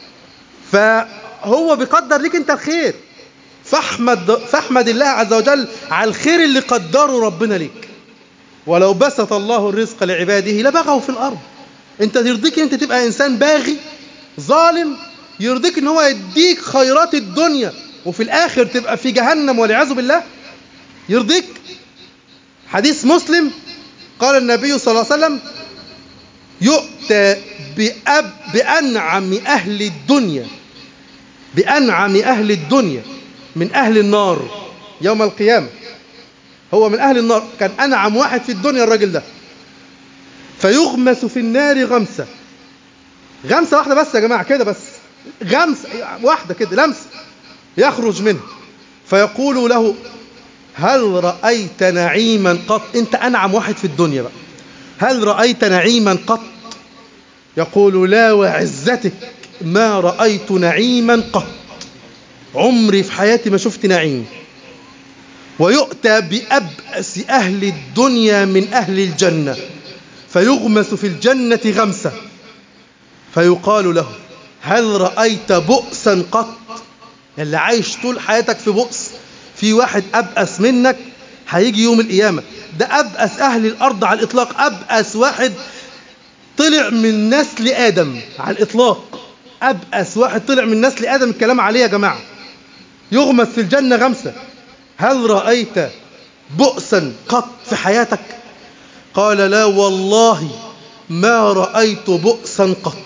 فهو بيقدر لك أنت الخير فاحمد فاحمد الله عز وجل على الخير اللي قدره ربنا لك ولو بسط الله الرزق لعباده لبغوا في الأرض انت يرضيك انت تبقى انسان باغي ظالم يرضيك ان هو يديك خيرات الدنيا وفي الاخر تبقى في جهنم والعياذ بالله يرضيك حديث مسلم قال النبي صلى الله عليه وسلم يؤتى بأب بأنعم أهل الدنيا بأنعم أهل الدنيا من أهل النار يوم القيامة هو من أهل النار كان أنعم واحد في الدنيا الراجل ده فيغمس في النار غمسة غمسة واحدة بس يا جماعة كده بس غمسة واحدة كده لمسة يخرج منه فيقول له هل رأيت نعيما قط انت أنعم واحد في الدنيا بقى هل رأيت نعيما قط يقول لا وعزتك ما رأيت نعيما قط عمري في حياتي ما شفت نعيم ويؤتى بأبأس أهل الدنيا من أهل الجنة فيغمس في الجنة غمسة فيقال له هل رأيت بؤسا قط اللي عايش طول حياتك في بؤس في واحد أبأس منك هيجي يوم القيامة ده أبأس أهل الأرض على الإطلاق أبأس واحد طلع من نسل آدم على الإطلاق أبأس واحد طلع من نسل آدم الكلام عليه يا جماعة يغمس في الجنة غمسة هل رأيت بؤسا قط في حياتك قال لا والله ما رأيت بؤسا قط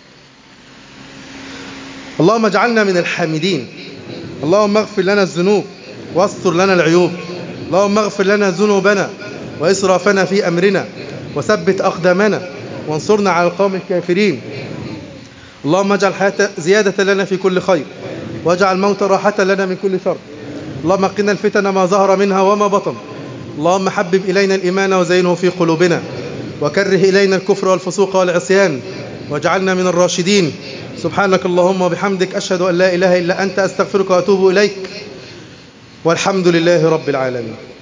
اللهم اجعلنا من الحامدين اللهم اغفر لنا الذنوب واستر لنا العيوب اللهم اغفر لنا ذنوبنا وإسرافنا في أمرنا وثبت أقدامنا وانصرنا على القوم الكافرين اللهم اجعل الحياة زيادة لنا في كل خير واجعل الموت راحة لنا من كل شر اللهم قنا الفتن ما ظهر منها وما بطن اللهم حبب إلينا الإيمان وزينه في قلوبنا وكره إلينا الكفر والفسوق والعصيان واجعلنا من الراشدين سبحانك اللهم وبحمدك أشهد أن لا إله إلا أنت أستغفرك وأتوب إليك والحمد لله رب العالمين